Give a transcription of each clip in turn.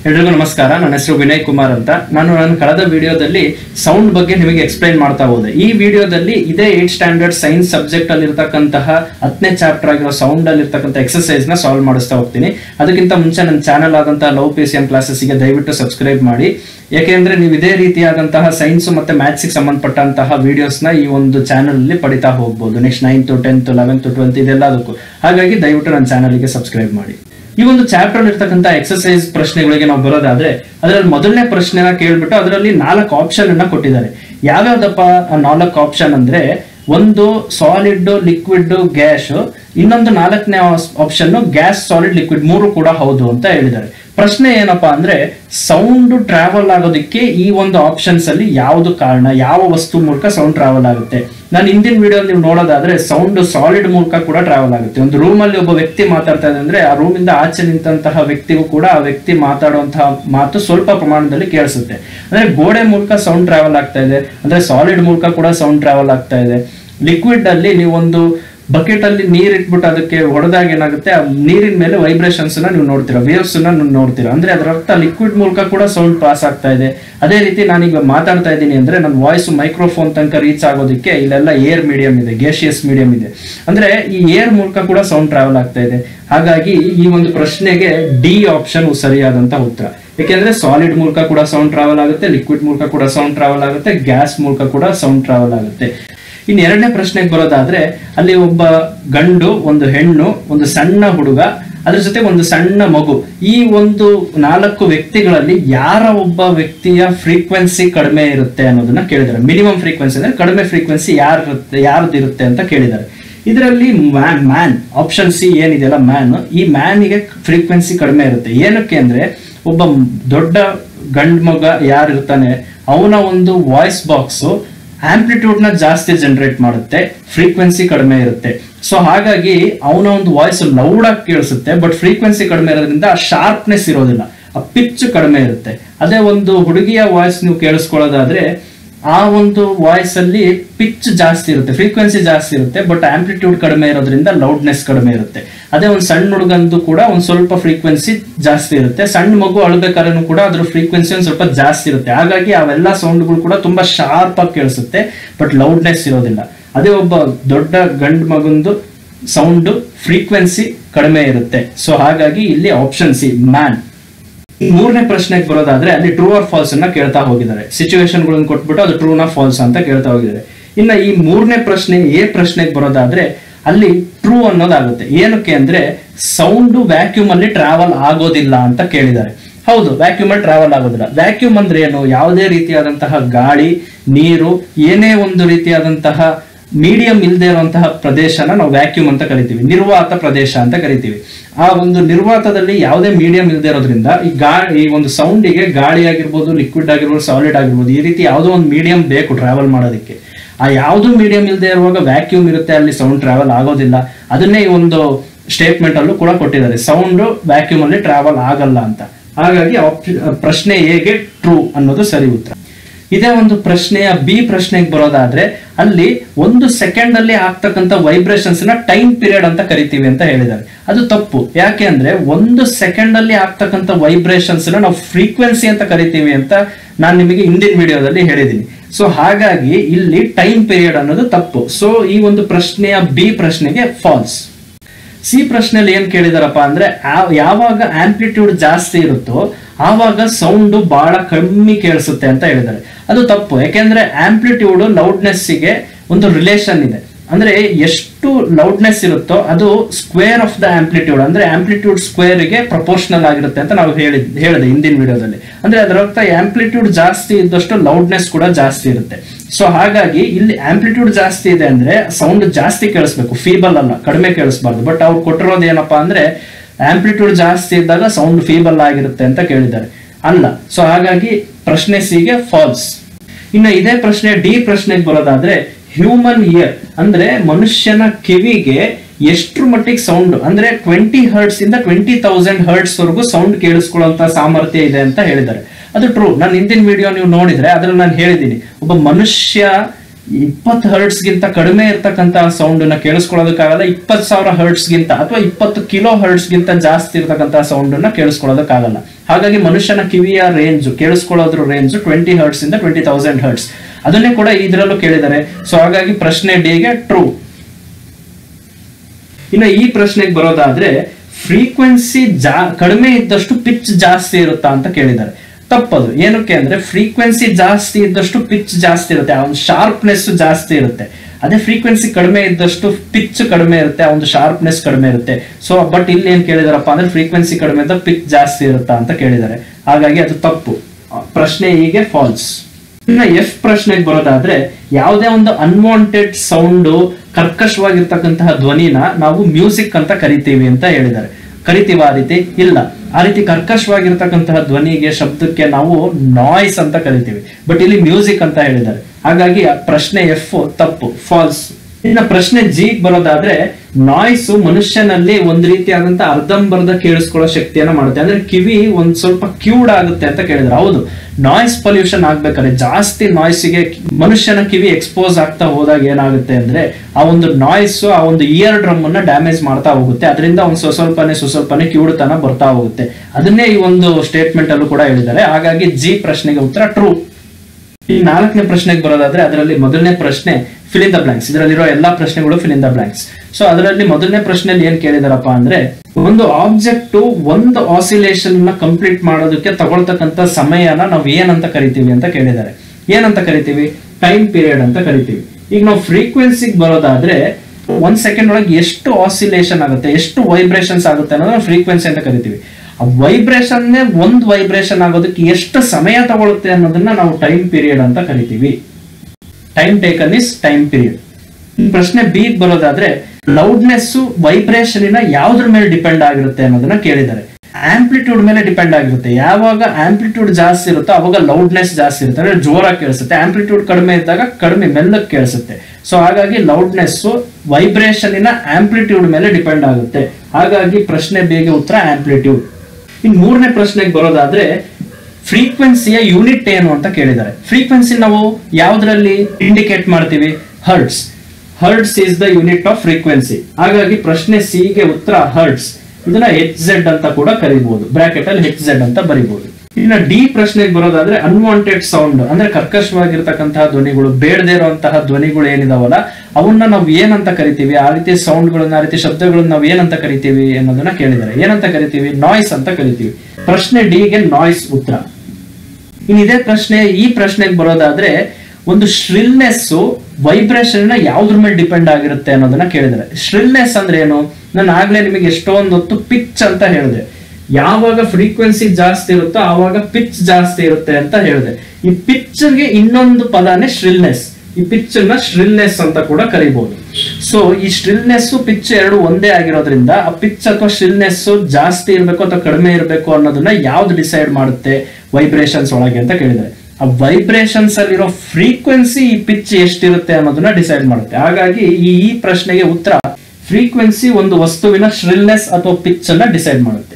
ಎಲ್ರಿಗೂ ನಮಸ್ಕಾರ ನನ್ನ ಹೆಸರು ವಿನಯ್ ಕುಮಾರ್ ಅಂತ ನಾನು ನನ್ನ ಕಳೆದ ವಿಡಿಯೋದಲ್ಲಿ ಸೌಂಡ್ ಬಗ್ಗೆ ನಿಮಗೆ ಎಕ್ಸ್ಪ್ಲೈನ್ ಮಾಡ್ತಾ ಹೋದೆ ಈ ವಿಡಿಯೋದಲ್ಲಿ ಇದೇ ಏಟ್ ಸ್ಟ್ಯಾಂಡರ್ಡ್ ಸೈನ್ಸ್ ಸಬ್ಜೆಕ್ಟ್ ಅಲ್ಲಿ ಇರ್ತಕ್ಕಂತಹ ಹತ್ತನೇ ಚಾಪ್ಟರ್ ಆಗಿರೋ ಸೌಂಡ್ ಅಲ್ಲಿ ಇರ್ತಕ್ಕಂಥ ಎಕ್ಸರ್ಸೈಸ್ ನ ಸಾಲ್ವ್ ಮಾಡಿಸ್ತಾ ಹೋಗ್ತೀನಿ ಅದಕ್ಕಿಂತ ಮುಂಚೆ ನನ್ನ ಚಾನಲ್ ಆದಂತಹ ಲವ್ ಪಿ ಸಿ ಎಂ ಕ್ಲಾಸಸ್ಗೆ ದಯವಿಟ್ಟು ಸಬ್ಸ್ಕ್ರೈಬ್ ಮಾಡಿ ಯಾಕೆಂದ್ರೆ ನೀವು ಇದೇ ರೀತಿಯಾದಂತಹ ಸೈನ್ಸ್ ಮತ್ತೆ ಮ್ಯಾಥ್ಸ್ ಸಂಬಂಧಪಟ್ಟಂತಹ ವಿಡಿಯೋಸ್ ನ ಈ ಒಂದು ಚಾನಲ್ ಅಲ್ಲಿ ಪಡಿತಾ ಹೋಗ್ಬೋದು next ninth tenth eleventh twelfth ಇದೆಲ್ಲದಕ್ಕೂ ಹಾಗಾಗಿ ದಯವಿಟ್ಟು ನನ್ನ ಚಾನಲ್ಗೆ ಸಬ್ಸ್ಕ್ರೈಬ್ ಮಾಡಿ ಈ ಒಂದು ಚಾಪ್ಟರ್ ಇರ್ತಕ್ಕಂಥ ಎಕ್ಸರ್ಸೈಸ್ ಪ್ರಶ್ನೆಗಳಿಗೆ ನಾವು ಬರೋದಾದ್ರೆ ಅದರಲ್ಲಿ ಮೊದಲನೇ ಪ್ರಶ್ನೆನ ಕೇಳ್ಬಿಟ್ಟು ಅದರಲ್ಲಿ ನಾಲ್ಕು ಆಪ್ಷನ್ ಅನ್ನ ಕೊಟ್ಟಿದ್ದಾರೆ ಯಾವ್ಯಾವ್ದಪ್ಪ ಆ ನಾಲ್ಕು ಆಪ್ಷನ್ ಅಂದ್ರೆ ಒಂದು ಸಾಲಿಡ್ ಲಿಕ್ವಿಡ್ ಗ್ಯಾಸ್ ಇನ್ನೊಂದು ನಾಲ್ಕನೇ ಆಪ್ಷನ್ ಗ್ಯಾಸ್ ಸಾಲಿಡ್ ಲಿಕ್ವಿಡ್ ಮೂರು ಕೂಡ ಹೌದು ಅಂತ ಹೇಳಿದ್ದಾರೆ ಪ್ರಶ್ನೆ ಏನಪ್ಪಾ ಅಂದ್ರೆ ಸೌಂಡ್ ಟ್ರಾವೆಲ್ ಆಗೋದಕ್ಕೆ ಈ ಒಂದು ಆಪ್ಷನ್ಸ್ ಅಲ್ಲಿ ಯಾವುದು ಕಾರಣ ಯಾವ ವಸ್ತು ಮೂಲಕ ಸೌಂಡ್ ಟ್ರಾವೆಲ್ ಆಗುತ್ತೆ ನಾನು ಹಿಂದಿನ ವಿಡಿಯೋ ನೀವು ನೋಡೋದಾದ್ರೆ ಸೌಂಡ್ ಸಾಲಿಡ್ ಮೂಲಕ ಕೂಡ ಟ್ರಾವೆಲ್ ಆಗುತ್ತೆ ಒಂದು ರೂಮ್ ಅಲ್ಲಿ ಒಬ್ಬ ವ್ಯಕ್ತಿ ಮಾತಾಡ್ತಾ ಇದೆ ಅಂದ್ರೆ ಆ ರೂಮ್ ಇಂದ ಆಚೆ ನಿಂತಹ ವ್ಯಕ್ತಿಗೂ ಕೂಡ ಆ ವ್ಯಕ್ತಿ ಮಾತಾಡುವಂತಹ ಮಾತು ಸ್ವಲ್ಪ ಪ್ರಮಾಣದಲ್ಲಿ ಕೇಳಿಸುತ್ತೆ ಅಂದ್ರೆ ಗೋಡೆ ಮೂಲಕ ಸೌಂಡ್ ಟ್ರಾವೆಲ್ ಆಗ್ತಾ ಇದೆ ಅಂದ್ರೆ ಸಾಲಿಡ್ ಮೂಲಕ ಕೂಡ ಸೌಂಡ್ ಟ್ರಾವೆಲ್ ಆಗ್ತಾ ಇದೆ ಲಿಕ್ವಿಡ್ ಅಲ್ಲಿ ನೀವೊಂದು ಬಕೆಟ್ ಅಲ್ಲಿ ನೀರ್ ಇಟ್ಬಿಟ್ಟು ಅದಕ್ಕೆ ಹೊಡೆದಾಗ ಏನಾಗುತ್ತೆ ಆ ನೀರಿನ ಮೇಲೆ ವೈಬ್ರೇಷನ್ಸ್ ನ ನೀವು ನೋಡ್ತೀರಾ ವೇವ್ಸ್ ನ ನೀವು ನೋಡ್ತೀರಾ ಅಂದ್ರೆ ಅದರ ಅರ್ಥ ಲಿಕ್ವಿಡ್ ಮೂಲಕ ಕೂಡ ಸೌಂಡ್ ಪಾಸ್ ಆಗ್ತಾ ಇದೆ ಅದೇ ರೀತಿ ನಾನೀಗ ಮಾತಾಡ್ತಾ ಇದ್ದೀನಿ ಅಂದ್ರೆ ನನ್ನ ವಾಯ್ಸ್ ಮೈಕ್ರೋಫೋನ್ ತನಕ ರೀಚ್ ಆಗೋದಕ್ಕೆ ಇಲ್ಲೆಲ್ಲ ಏರ್ ಮೀಡಿಯಂ ಇದೆ ಗೇಷಿಯಸ್ ಮೀಡಿಯಂ ಇದೆ ಅಂದ್ರೆ ಈ ಏರ್ ಮೂಲಕ ಕೂಡ ಸೌಂಡ್ ಟ್ರಾವೆಲ್ ಆಗ್ತಾ ಇದೆ ಹಾಗಾಗಿ ಈ ಒಂದು ಪ್ರಶ್ನೆಗೆ ಡಿ ಆಪ್ಷನ್ ಸರಿಯಾದಂತ ಉತ್ತರ ಯಾಕೆಂದ್ರೆ ಸಾಲಿಡ್ ಮೂಲಕ ಕೂಡ ಸೌಂಡ್ ಟ್ರಾವೆಲ್ ಆಗುತ್ತೆ ಲಿಕ್ವಿಡ್ ಮೂಲಕ ಕೂಡ ಸೌಂಡ್ ಟ್ರಾವೆಲ್ ಆಗುತ್ತೆ ಗ್ಯಾಸ್ ಮೂಲಕ ಕೂಡ ಸೌಂಡ್ ಟ್ರಾವೆಲ್ ಆಗುತ್ತೆ ಇನ್ನು ಎರಡನೇ ಪ್ರಶ್ನೆಗೆ ಬರೋದಾದ್ರೆ ಅಲ್ಲಿ ಒಬ್ಬ ಗಂಡು ಒಂದು ಹೆಣ್ಣು ಒಂದು ಸಣ್ಣ ಹುಡುಗ ಅದ್ರ ಜೊತೆ ಒಂದು ಸಣ್ಣ ಮಗು ಈ ಒಂದು ನಾಲ್ಕು ವ್ಯಕ್ತಿಗಳಲ್ಲಿ ಯಾರ ಒಬ್ಬ ವ್ಯಕ್ತಿಯ ಫ್ರೀಕ್ವೆನ್ಸಿ ಕಡಿಮೆ ಇರುತ್ತೆ ಅನ್ನೋದನ್ನ ಕೇಳಿದ್ದಾರೆ ಮಿನಿಮಮ್ ಫ್ರೀಕ್ವೆನ್ಸಿ ಅಂದ್ರೆ ಕಡಿಮೆ ಫ್ರೀಕ್ವೆನ್ಸಿ ಯಾರಿರುತ್ತೆ ಯಾರ್ದಿರುತ್ತೆ ಅಂತ ಕೇಳಿದ್ದಾರೆ ಇದರಲ್ಲಿ ಮ್ಯಾನ್ ಮ್ಯಾನ್ ಆಪ್ಷನ್ ಸಿ ಏನಿದೆಯಲ್ಲ ಮ್ಯಾನ್ ಈ ಮ್ಯಾನಿಗೆ ಫ್ರೀಕ್ವೆನ್ಸಿ ಕಡಿಮೆ ಇರುತ್ತೆ ಏನಕ್ಕೆ ಅಂದ್ರೆ ಒಬ್ಬ ದೊಡ್ಡ ಗಂಡ್ ಮಗ ಯಾರಿರ್ತಾನೆ ಅವನ ಒಂದು ವಾಯ್ಸ್ ಬಾಕ್ಸ್ ಆಂಪ್ಲಿಟ್ಯೂಡ್ ನ ಜಾಸ್ತಿ ಜನರೇಟ್ ಮಾಡುತ್ತೆ ಫ್ರೀಕ್ವೆನ್ಸಿ ಕಡಿಮೆ ಇರುತ್ತೆ ಸೊ ಹಾಗಾಗಿ ಅವನ ಒಂದು ವಾಯ್ಸ್ ಲೌಡ್ ಆಗಿ ಕೇಳಿಸುತ್ತೆ ಬಟ್ ಫ್ರೀಕ್ವೆನ್ಸಿ ಕಡಿಮೆ ಇರೋದ್ರಿಂದ ಆ ಶಾರ್ಪ್ನೆಸ್ ಇರೋದಿಲ್ಲ ಆ ಪಿಚ್ ಕಡಿಮೆ ಇರುತ್ತೆ ಅದೇ ಒಂದು ಹುಡುಗಿಯ ವಾಯ್ಸ್ ನೀವು ಕೇಳಿಸ್ಕೊಳ್ಳೋದಾದ್ರೆ ಆ ಒಂದು ವಾಯ್ಸ್ ಅಲ್ಲಿ ಪಿಚ್ ಜಾಸ್ತಿ ಇರುತ್ತೆ ಫ್ರೀಕ್ವೆನ್ಸಿ ಜಾಸ್ತಿ ಇರುತ್ತೆ ಬಟ್ ಆಂಪ್ಲಿಟ್ಯೂಡ್ ಕಡಿಮೆ ಇರೋದ್ರಿಂದ ಲೌಡ್ನೆಸ್ ಕಡಿಮೆ ಇರುತ್ತೆ ಅದೇ ಒಂದು ಸಣ್ಣ ಹುಡುಗಂದು ಕೂಡ ಒಂದು ಸ್ವಲ್ಪ ಫ್ರೀಕ್ವೆನ್ಸಿ ಜಾಸ್ತಿ ಇರುತ್ತೆ ಸಣ್ಣ ಮಗು ಅಳ್ಬೇಕಾದ್ರೂ ಕೂಡ ಅದ್ರ ಫ್ರೀಕ್ವೆನ್ಸಿ ಒಂದು ಸ್ವಲ್ಪ ಜಾಸ್ತಿ ಇರುತ್ತೆ ಹಾಗಾಗಿ ಅವೆಲ್ಲ ಸೌಂಡ್ಗಳು ಕೂಡ ತುಂಬಾ ಶಾರ್ಪ್ ಆಗಿ ಕೇಳಿಸುತ್ತೆ ಬಟ್ ಲೌಡ್ನೆಸ್ ಇರೋದಿಲ್ಲ ಅದೇ ಒಬ್ಬ ದೊಡ್ಡ ಗಂಡ್ ಮಗಂದು ಸೌಂಡ್ ಫ್ರೀಕ್ವೆನ್ಸಿ ಕಡಿಮೆ ಇರುತ್ತೆ ಸೊ ಹಾಗಾಗಿ ಇಲ್ಲಿ ಆಪ್ಷನ್ ಸಿ ಮ್ಯಾನ್ ಮೂರನೇ ಪ್ರಶ್ನೆಗೆ ಬರೋದಾದ್ರೆ ಅಲ್ಲಿ ಟ್ರೂ ಆರ್ ಫಾಲ್ಸ್ ಅನ್ನ ಕೇಳ್ತಾ ಹೋಗಿದ್ದಾರೆ ಸಿಚುವೇಶನ್ ಗಳನ್ನ ಕೊಟ್ಬಿಟ್ಟು ಅದು ಟ್ರೂನ ಫಾಲ್ಸ್ ಅಂತ ಕೇಳ್ತಾ ಹೋಗಿದ್ದಾರೆ ಇನ್ನ ಈ ಮೂರನೇ ಪ್ರಶ್ನೆ ಎ ಪ್ರಶ್ನೆಗೆ ಬರೋದಾದ್ರೆ ಅಲ್ಲಿ ಟ್ರೂ ಅನ್ನೋದಾಗುತ್ತೆ ಏನಕ್ಕೆ ಅಂದ್ರೆ ಸೌಂಡ್ ವ್ಯಾಕ್ಯೂಮ್ ಅಲ್ಲಿ ಟ್ರಾವೆಲ್ ಆಗೋದಿಲ್ಲ ಅಂತ ಕೇಳಿದ್ದಾರೆ ಹೌದು ವ್ಯಾಕ್ಯೂಮ್ ಅಲ್ಲಿ ಟ್ರಾವೆಲ್ ಆಗೋದಿಲ್ಲ ವ್ಯಾಕ್ಯೂಮ್ ಅಂದ್ರೆ ಏನು ಯಾವುದೇ ರೀತಿಯಾದಂತಹ ಗಾಳಿ ನೀರು ಏನೇ ಒಂದು ರೀತಿಯಾದಂತಹ ಮೀಡಿಯಂ ಇಲ್ಲದೆ ಇರುವಂತಹ ಪ್ರದೇಶನ ನಾವು ವ್ಯಾಕ್ಯೂಮ್ ಅಂತ ಕರಿತೀವಿ ನಿರ್ವಾತ ಪ್ರದೇಶ ಅಂತ ಕರಿತೀವಿ ಆ ಒಂದು ನಿರ್ವಾತದಲ್ಲಿ ಯಾವುದೇ ಮೀಡಿಯಂ ಇಲ್ಲದೆ ಇರೋದ್ರಿಂದ ಈ ಗಾಳಿ ಈ ಒಂದು ಸೌಂಡಿಗೆ ಗಾಳಿ ಆಗಿರ್ಬೋದು ಲಿಕ್ವಿಡ್ ಆಗಿರ್ಬೋದು ಸಾಲಿಡ್ ಆಗಿರ್ಬೋದು ಈ ರೀತಿ ಯಾವುದೋ ಒಂದು ಮೀಡಿಯಂ ಬೇಕು ಟ್ರಾವೆಲ್ ಮಾಡೋದಕ್ಕೆ ಆ ಯಾವುದು ಮೀಡಿಯಂ ಇಲ್ಲದೆ ಇರುವಾಗ ವ್ಯಾಕ್ಯೂಮ್ ಇರುತ್ತೆ ಅಲ್ಲಿ ಸೌಂಡ್ ಟ್ರಾವೆಲ್ ಆಗೋದಿಲ್ಲ ಅದನ್ನೇ ಈ ಒಂದು ಸ್ಟೇಟ್ಮೆಂಟ್ ಅಲ್ಲೂ ಕೂಡ ಕೊಟ್ಟಿದ್ದಾರೆ ಸೌಂಡ್ ವ್ಯಾಕ್ಯೂಮ್ ಅಲ್ಲಿ ಟ್ರಾವೆಲ್ ಆಗಲ್ಲ ಅಂತ ಹಾಗಾಗಿ ಆಪ್- ಪ್ರಶ್ನೆ ಹೇಗೆ ಟ್ರೂ ಅನ್ನೋದು ಸರಿ ಉತ್ತರ ಇದೇ ಒಂದು ಪ್ರಶ್ನೆಯ ಬಿ ಪ್ರಶ್ನೆಗೆ ಬರೋದಾದ್ರೆ ಅಲ್ಲಿ ಒಂದು ಸೆಕೆಂಡ್ ಅಲ್ಲಿ ಆಗ್ತಕ್ಕಂಥ ವೈಬ್ರೇಷನ್ಸ್ ನ ಟೈಮ್ ಪೀರಿಯಡ್ ಅಂತ ಕರಿತೀವಿ ಅಂತ ಹೇಳಿದ್ದಾರೆ ಅದು ತಪ್ಪು ಯಾಕೆ ಅಂದ್ರೆ ಒಂದು ಸೆಕೆಂಡ್ ಅಲ್ಲಿ ಆಗ್ತಕ್ಕಂಥ ವೈಬ್ರೇಷನ್ಸ್ ನ ನಾವು ಫ್ರೀಕ್ವೆನ್ಸಿ ಅಂತ ಕರಿತೀವಿ ಅಂತ ನಾನು ನಿಮಗೆ ಹಿಂದಿನ ವಿಡಿಯೋದಲ್ಲಿ ಹೇಳಿದ್ದೀನಿ ಸೊ ಹಾಗಾಗಿ ಇಲ್ಲಿ ಟೈಮ್ ಪೀರಿಯಡ್ ಅನ್ನೋದು ತಪ್ಪು ಸೊ ಈ ಒಂದು ಪ್ರಶ್ನೆಯ ಬಿ ಪ್ರಶ್ನೆಗೆ ಫಾಲ್ಸ್ ಸಿ ಪ್ರಶ್ನೆಯಲ್ಲಿ ಏನ್ ಕೇಳಿದಾರಪ್ಪ ಅಂದ್ರೆ ಆ- ಯಾವಾಗ ಆಂಪ್ಲಿಟ್ಯೂಡ್ ಜಾಸ್ತಿ ಇರುತ್ತೋ ಆವಾಗ ಸೌಂಡ್ ಬಹಳ ಕಮ್ಮಿ ಕೇಳಿಸುತ್ತೆ ಅಂತ ಹೇಳಿದ್ದಾರೆ ಅದು ತಪ್ಪು ಯಾಕೆಂದ್ರೆ ಆಂಪ್ಲಿಟ್ಯೂಡ್ ಲೌಡ್ನೆಸ್ಸಿಗೆ ಒಂದು ರಿಲೇಷನ್ ಇದೆ ಅಂದ್ರೆ ಎಷ್ಟು ಲೌಡ್ನೆಸ್ ಇರುತ್ತೋ ಅದು ಸ್ಕ್ವೇರ್ ಆಫ್ ದ ಆಂಪ್ಲಿಟ್ಯೂಡ್ ಅಂದ್ರೆ ಆಂಪ್ಲಿಟ್ಯೂಡ್ ಸ್ಕ್ವೇರ್ಗೆ ಪ್ರಪೋರ್ಷನಲ್ ಆಗಿರುತ್ತೆ ಅಂತ ನಾವು ಹೇಳಿದ್ ಹೇಳಿದೆ ಹಿಂದಿನ ವಿಡಿಯೋದಲ್ಲಿ ಅಂದ್ರೆ ಅದರ ಅರ್ಥ ಆಂಪ್ಲಿಟ್ಯೂಡ್ ಜಾಸ್ತಿ ಇದ್ದಷ್ಟು ಲೌಡ್ನೆಸ್ ಕೂಡ ಜಾಸ್ತಿ ಇರುತ್ತೆ ಸೊ ಹಾಗಾಗಿ ಇಲ್ಲಿ ಆಂಪ್ಲಿಟ್ಯೂಡ್ ಜಾಸ್ತಿ ಇದೆ ಅಂದ್ರೆ ಸೌಂಡ್ ಜಾಸ್ತಿ ಕೇಳಿಸ್ಬೇಕು ಫೀಬಲ್ ಅಲ್ಲ ಕಡಿಮೆ ಕೇಳಿಸ್ಬಾರ್ದು ಬಟ್ ಅವ್ರು ಕೊಟ್ಟಿರೋದು ಏನಪ್ಪಾ ಅಂದ್ರೆ ಆಂಪ್ಲಿಟ್ಯೂಡ್ ಜಾಸ್ತಿ ಇದ್ದಾಗ ಸೌಂಡ್ ಫೀಬಲ್ ಆಗಿರುತ್ತೆ ಅಂತ ಕೇಳಿದ್ದಾರೆ ಅಲ್ಲ ಸೊ ಹಾಗಾಗಿ ಪ್ರಶ್ನೆ ಸಿಗೆ ಫಾಲ್ಸ್ ಇನ್ನು ಇದೇ ಪ್ರಶ್ನೆ ಡಿ ಪ್ರಶ್ನೆಗೆ ಬರೋದಾದ್ರೆ ಹ್ಯೂಮನ್ ಇಯರ್ ಅಂದ್ರೆ ಮನುಷ್ಯನ ಕಿವಿಗೆ ಎಷ್ಟ್ರ ಮಟ್ಟಿಗೆ ಸೌಂಡ್ ಅಂದ್ರೆ ಟ್ವೆಂಟಿ ಹರ್ಟ್ಸ್ ಇಂದ ಟ್ವೆಂಟಿ ತೌಸಂಡ್ ಹರ್ಟ್ಸ್ ವರೆಗೂ ಸೌಂಡ್ ಕೇಳಿಸ್ಕೊಳ್ಳುವಂತ ಸಾಮರ್ಥ್ಯ ಇದೆ ಅಂತ ಹೇಳಿದ್ದಾರೆ ಅದು ಟ್ರೂ ನಾನು ಹಿಂದಿನ ವಿಡಿಯೋ ನೀವು ನೋಡಿದ್ರೆ ಅದ್ರಲ್ಲಿ ನಾನು ಹೇಳಿದ್ದೀನಿ ಒಬ್ಬ ಮನುಷ್ಯ ಇಪ್ಪತ್ತು ಹರ್ಟ್ಸ್ ಗಿಂತ ಕಡಿಮೆ ಇರ್ತಕ್ಕಂತಹ ಸೌಂಡ್ ನ ಕೇಳಿಸ್ಕೊಳ್ಳೋದಕ್ಕಾಗಲ್ಲ ಇಪ್ಪತ್ತು ಸಾವಿರ ಹರ್ಟ್ಸ್ ಗಿಂತ ಅಥವಾ ಇಪ್ಪತ್ತು ಕಿಲೋ ಹರ್ಟ್ಸ್ ಗಿಂತ ಜಾಸ್ತಿ ಇರ್ತಕ್ಕಂತಹ ಸೌಂಡ್ ನ ಕೇಳಿಸ್ಕೊಳ್ಳೋದಕ್ಕಾಗಲ್ಲ ಹಾಗಾಗಿ ಮನುಷ್ಯನ ಕಿವಿಯ ರೇಂಜ್ ಕೇಳಿಸ್ಕೊಳ್ಳೋದ್ರ ರೇಂಜ್ ಟ್ವೆಂಟಿ ಹರ್ಟ್ಸ್ ಇಂದ ಟ್ವೆಂಟಿ ತೌಸಂಡ್ ಹರ್ಟ್ಸ್ ಅದನ್ನೇ ಕೂಡ ಇದರಲ್ಲೂ ಕೇಳಿದ್ದಾರೆ ಸೊ ಹಾಗಾಗಿ ಪ್ರಶ್ನೆ ಡಿಗೆ ಟ್ರೂ ಇನ್ನು ಈ ಪ್ರಶ್ನೆಗೆ ಬರೋದಾದ್ರೆ ಫ್ರೀಕ್ವೆನ್ಸಿ ಜಾ ಕಡಿಮೆ ಇದ್ದಷ್ಟು ಪಿಚ್ ಜಾಸ್ತಿ ಇರುತ್ತಾ ಅಂತ ಕೇಳಿದ್ದಾರೆ ತಪ್ಪದು ಏನಕ್ಕೆ ಅಂದ್ರೆ ಫ್ರೀಕ್ವೆನ್ಸಿ ಜಾಸ್ತಿ ಇದ್ದಷ್ಟು ಪಿಚ್ ಜಾಸ್ತಿ ಇರುತ್ತೆ ಆ ಒಂದು ಶಾರ್ಪ್ನೆಸ್ ಜಾಸ್ತಿ ಇರುತ್ತೆ ಅದೇ ಫ್ರೀಕ್ವೆನ್ಸಿ ಕಡಿಮೆ ಇದ್ದಷ್ಟು ಪಿಚ್ ಕಡಿಮೆ ಇರುತ್ತೆ ಆ ಒಂದು ಶಾರ್ಪ್ನೆಸ್ ಕಡಿಮೆ ಇರುತ್ತೆ ಸೊ ಬಟ್ ಇಲ್ಲಿ ಏನ್ ಕೇಳಿದಾರಪ್ಪ ಅಂದ್ರೆ ಫ್ರೀಕ್ವೆನ್ಸಿ ಕಡಿಮೆ ಇದ್ದ ಪಿಚ್ ಜಾಸ್ತಿ ಇರುತ್ತಾ ಅಂತ ಕೇಳಿದ್ದಾರೆ ಹಾಗಾಗಿ ಅದು ತಪ್ಪು ಆ, ಪ್ರಶ್ನೆ ಹೀಗೆ ಫಾಲ್ಸ್ ಇನ್ನು ಎಫ್ ಪ್ರಶ್ನೆಗೆ ಬರೋದಾದ್ರೆ ಯಾವುದೇ ಒಂದು ಅನ್ವಾಂಟೆಡ್ ಸೌಂಡ್ ಕರ್ಕಶವಾಗಿರ್ತಕ್ಕಂತಹ ಧ್ವನಿನ ನಾವು ಮ್ಯೂಸಿಕ್ ಅಂತ ಕರಿತೀವಿ ಅಂತ ಹೇಳಿದ್ದಾರೆ ಕರಿತೀವ ಆ ರೀತಿ ಇಲ್ಲ ಆ ರೀತಿ ಕರ್ಕಶವಾಗಿರ್ತಕ್ಕಂತಹ ಧ್ವನಿಗೆ ಶಬ್ದಕ್ಕೆ ನಾವು ನಾಯ್ಸ್ ಅಂತ ಕರಿತೀವಿ ಬಟ್ ಇಲ್ಲಿ ಮ್ಯೂಸಿಕ್ ಅಂತ ಹೇಳಿದ್ದಾರೆ ಹಾಗಾಗಿ ಆ ಪ್ರಶ್ನೆ ಎಫ್ ತಪ್ಪು ಫಾಲ್ಸ್ ಇನ್ನು ಪ್ರಶ್ನೆ ಜಿ ಬರೋದಾದ್ರೆ ನಾಯ್ಸ್ ಮನುಷ್ಯನಲ್ಲಿ ಒಂದ್ ರೀತಿಯಾದಂತ ಅರ್ಧಂಬರ್ಧ ಕೇಳಿಸ್ಕೊಳ್ಳೋ ಶಕ್ತಿಯನ್ನ ಮಾಡುತ್ತೆ ಅಂದ್ರೆ ಕಿವಿ ಒಂದ್ ಸ್ವಲ್ಪ ಕ್ಯೂಡ್ ಆಗುತ್ತೆ ಅಂತ ಕೇಳಿದ್ರೆ ಹೌದು ನಾಯ್ಸ್ ಪೊಲ್ಯೂಷನ್ ಆಗ್ಬೇಕಾದ್ರೆ ಜಾಸ್ತಿ ನಾಯ್ಸಿಗೆ ಮನುಷ್ಯನ ಕಿವಿ ಎಕ್ಸ್ಪೋಸ್ ಆಗ್ತಾ ಹೋದಾಗ ಏನಾಗುತ್ತೆ ಅಂದ್ರೆ ಆ ಒಂದು ನಾಯ್ಸ್ ಆ ಒಂದು ಇಯರ್ ಡ್ರಮ್ ಅನ್ನ ಡ್ಯಾಮೇಜ್ ಮಾಡ್ತಾ ಹೋಗುತ್ತೆ ಅದರಿಂದ ಒಂದು ಸ್ವಸ್ವಲ್ಪನೆ ಸುಸ್ವಲ್ಪನೆ ಕಿವುಡುತನ ಬರ್ತಾ ಹೋಗುತ್ತೆ ಅದನ್ನೇ ಈ ಒಂದು ಸ್ಟೇಟ್ಮೆಂಟ್ ಅಲ್ಲೂ ಕೂಡ ಹೇಳಿದ್ದಾರೆ ಹಾಗಾಗಿ ಜಿ ಪ್ರಶ್ನೆಗೆ ಉತ್ತರ ಟ್ರೂ ಈ ನಾಲ್ಕನೇ ಪ್ರಶ್ನೆಗೆ ಬರೋದಾದ್ರೆ ಅದರಲ್ಲಿ ಮೊದಲನೇ ಪ್ರಶ್ನೆ ಫಿಲ್ ಇನ್ ದ ಬ್ಲಾಂಕ್ಸ್ ಇದರಲ್ಲಿರೋ ಎಲ್ಲಾ ಪ್ರಶ್ನೆಗಳು fill in the blanks so ಅದರಲ್ಲಿ ಮೊದಲನೇ ಪ್ರಶ್ನೆಯಲ್ಲಿ ಏನ್ ಕೇಳಿದಾರಪ್ಪ ಅಂದ್ರೆ ಒಂದು ಆಬ್ಜೆಕ್ಟ್ ಒಂದು ಆಸಿಲೇಷನ್ ನ ಕಂಪ್ಲೀಟ್ ಮಾಡೋದಕ್ಕೆ ತಗೊಳ್ತಕ್ಕಂತ ಸಮಯನ ನಾವು ಏನಂತ ಕರಿತೀವಿ ಅಂತ ಕೇಳಿದ್ದಾರೆ ಏನಂತ ಕರಿತೀವಿ ಟೈಮ್ ಪೀರಿಯಡ್ ಅಂತ ಕರಿತೀವಿ ಈಗ ನಾವು ಫ್ರೀಕ್ವೆನ್ಸಿಗೆ ಬರೋದಾದ್ರೆ ಒಂದ್ ಸೆಕೆಂಡ್ ಒಳಗೆ ಎಷ್ಟು ಆಸಿಲೇಷನ್ ಆಗುತ್ತೆ ಎಷ್ಟು ವೈಬ್ರೇಷನ್ಸ್ ಆಗುತ್ತೆ ಅನ್ನೋದನ್ನ ಫ್ರೀಕ್ವೆನ್ಸಿ ಅಂತ ಕರಿತೀವಿ ಆ ವೈಬ್ರೇಷನ್ ಒಂದ್ ವೈಬ್ರೇಷನ್ ಆಗೋದಕ್ಕೆ ಎಷ್ಟು ಸಮಯ ತಗೊಳುತ್ತೆ ಅನ್ನೋದನ್ನ ನಾವು ಟೈಮ್ ಪೀರಿಯಡ್ ಅಂತ ಕರಿತೀವಿ time taken is time period ಪ್ರಶ್ನೆ ಬಿ ಬರೋದಾದ್ರೆ ಲೌಡ್ನೆಸ್ ವೈಬ್ರೇಷನ್ ಯಾವ್ದ್ರ ಮೇಲೆ ಡಿಪೆಂಡ್ ಆಗಿರುತ್ತೆ ಅನ್ನೋದನ್ನ ಕೇಳಿದ್ದಾರೆ ಆಂಪ್ಲಿಟ್ಯೂಡ್ ಮೇಲೆ ಡಿಪೆಂಡ್ ಆಗಿರುತ್ತೆ ಯಾವಾಗ ಆಂಪ್ಲಿಟ್ಯೂಡ್ ಜಾಸ್ತಿ ಇರುತ್ತೋ ಅವಾಗ ಲೌಡ್ನೆಸ್ ಜಾಸ್ತಿ ಇರುತ್ತೆ ಅಂದ್ರೆ ಜೋರಾಗಿ ಕೇಳಿಸುತ್ತೆ ಆಂಪ್ಲಿಟ್ಯೂಡ್ ಕಡಿಮೆ ಇದ್ದಾಗ ಕಡಿಮೆ ಮೆಲ್ಲಕ್ಕೆ ಕೇಳಿಸುತ್ತೆ ಸೊ ಹಾಗಾಗಿ ಲೌಡ್ನೆಸ್ ವೈಬ್ರೇಷನ್ ಆಂಪ್ಲಿಟ್ಯೂಡ್ ಮೇಲೆ ಡಿಪೆಂಡ್ ಆಗುತ್ತೆ ಹಾಗಾಗಿ ಪ್ರಶ್ನೆ ಬೇಗ ಉತ್ತರ ಆಂಪ್ಲಿಟ್ಯೂಡ್ ಇನ್ ಮೂರನೇ ಪ್ರಶ್ನೆಗೆ ಬರೋದಾದ್ರೆ ಫ್ರೀಕ್ವೆನ್ಸಿಯ ಯೂನಿಟ್ ಏನು ಅಂತ ಕೇಳಿದ್ದಾರೆ ಫ್ರೀಕ್ವೆನ್ಸಿ ನಾವು ಯಾವ್ದ್ರಲ್ಲಿ ಇಂಡಿಕೇಟ್ ಮಾಡ್ತೀವಿ hertz hertz is the unit of frequency ಹಾಗಾಗಿ ಪ್ರಶ್ನೆ ಸಿ ಗೆ ಉತ್ತರ ಹರ್ಟ್ಸ್ ಇದನ್ನ ಎಚ್ ಝೆಡ್ ಅಂತ ಕೂಡ ಕರಿಬಹುದು ಬ್ರಾಕೆಟ್ ಅಲ್ಲಿ ಎಚ್ ಝೆಡ್ ಅಂತ ಬರಿಬಹುದು ಇನ್ನು ಡಿ ಪ್ರಶ್ನೆಗೆ ಬರೋದಾದ್ರೆ ಅನ್ವಾಂಟೆಡ್ ಸೌಂಡ್ ಅಂದ್ರೆ ಕರ್ಕಶವಾಗಿರ್ತಕ್ಕಂತಹ ಧ್ವನಿಗಳು ಬೇಡದೇ ಇರುವಂತಹ ಧ್ವನಿಗಳು ಏನಿದಾವಲ್ಲ ಅವನ್ನ ನಾವು ಏನಂತ ಕರಿತೀವಿ ಆ ರೀತಿ ಸೌಂಡ್ಗಳನ್ನ ಆ ರೀತಿ ಶಬ್ದಗಳನ್ನ ನಾವು ಏನಂತ ಕರಿತೀವಿ ಅನ್ನೋದನ್ನ ಕೇಳಿದ್ದಾರೆ ಏನಂತ ಕರಿತೀವಿ ನಾಯ್ಸ್ ಅಂತ ಕರಿತೀವಿ ಪ್ರಶ್ನೆ ಡಿ ಗೆ ನಾಯ್ಸ್ ಉತ್ತರ ಇನ್ನು ಇದೇ ಪ್ರಶ್ನೆ ಈ ಪ್ರಶ್ನೆಗೆ ಬರೋದಾದ್ರೆ ಒಂದು ಶ್ರಿಲ್ನೆಸ್ ವೈಬ್ರೇಷನ್ ನ ಯಾವ್ದ್ರ ಮೇಲೆ ಡಿಪೆಂಡ್ ಆಗಿರುತ್ತೆ ಅನ್ನೋದನ್ನ ಕೇಳಿದ್ದಾರೆ ಶ್ರಿಲ್ನೆಸ್ ಅಂದ್ರೆ ಏನು ನಾನು ಆಗ್ಲೇ ನಿಮಗೆ ಎಷ್ಟೊಂದು ಹೊತ್ತು ಪಿಚ್ ಅಂತ ಹೇಳಿದೆ ಯಾವಾಗ ಫ್ರೀಕ್ವೆನ್ಸಿ ಜಾಸ್ತಿ ಇರುತ್ತೋ ಆವಾಗ ಪಿಚ್ ಜಾಸ್ತಿ ಇರುತ್ತೆ ಅಂತ ಹೇಳಿದೆ ಈ ಪಿಚ್ ಗೆ ಇನ್ನೊಂದು ಪದಾನೇ ಶ್ರಿಲ್ನೆಸ್ ಈ ಪಿಚ್ ನ ಶ್ರಿಲ್ನೆಸ್ ಅಂತ ಕೂಡ ಕರಿಬಹುದು ಸೊ ಈ ಶ್ರಿಲ್ನೆಸ್ ಪಿಚ್ ಎರಡು ಒಂದೇ ಆಗಿರೋದ್ರಿಂದ ಆ ಪಿಚ್ ಅಥವಾ ಶ್ರಿಲ್ನೆಸ್ ಜಾಸ್ತಿ ಇರಬೇಕು ಅಥವಾ ಕಡಿಮೆ ಇರಬೇಕು ಅನ್ನೋದನ್ನ ಯಾವ್ದು ಡಿಸೈಡ್ ಮಾಡುತ್ತೆ ವೈಬ್ರೇಷನ್ಸ್ ಒಳಗೆ ಅಂತ ಕೇಳಿದ್ದಾರೆ ಆ ವೈಬ್ರೇಷನ್ಸ್ ಅಲ್ಲಿರೋ ಫ್ರೀಕ್ವೆನ್ಸಿ ಈ ಪಿಚ್ ಎಷ್ಟಿರುತ್ತೆ ಅನ್ನೋದನ್ನ ಡಿಸೈಡ್ ಮಾಡುತ್ತೆ ಹಾಗಾಗಿ ಈ ಈ ಪ್ರಶ್ನೆಗೆ ಉತ್ತರ ಫ್ರೀಕ್ವೆನ್ಸಿ ಒಂದು ವಸ್ತುವಿನ ಶ್ರಿಲ್ನೆಸ್ ಅಥವಾ ಪಿಚ್ ಅನ್ನ ಡಿಸೈಡ್ ಮಾಡುತ್ತೆ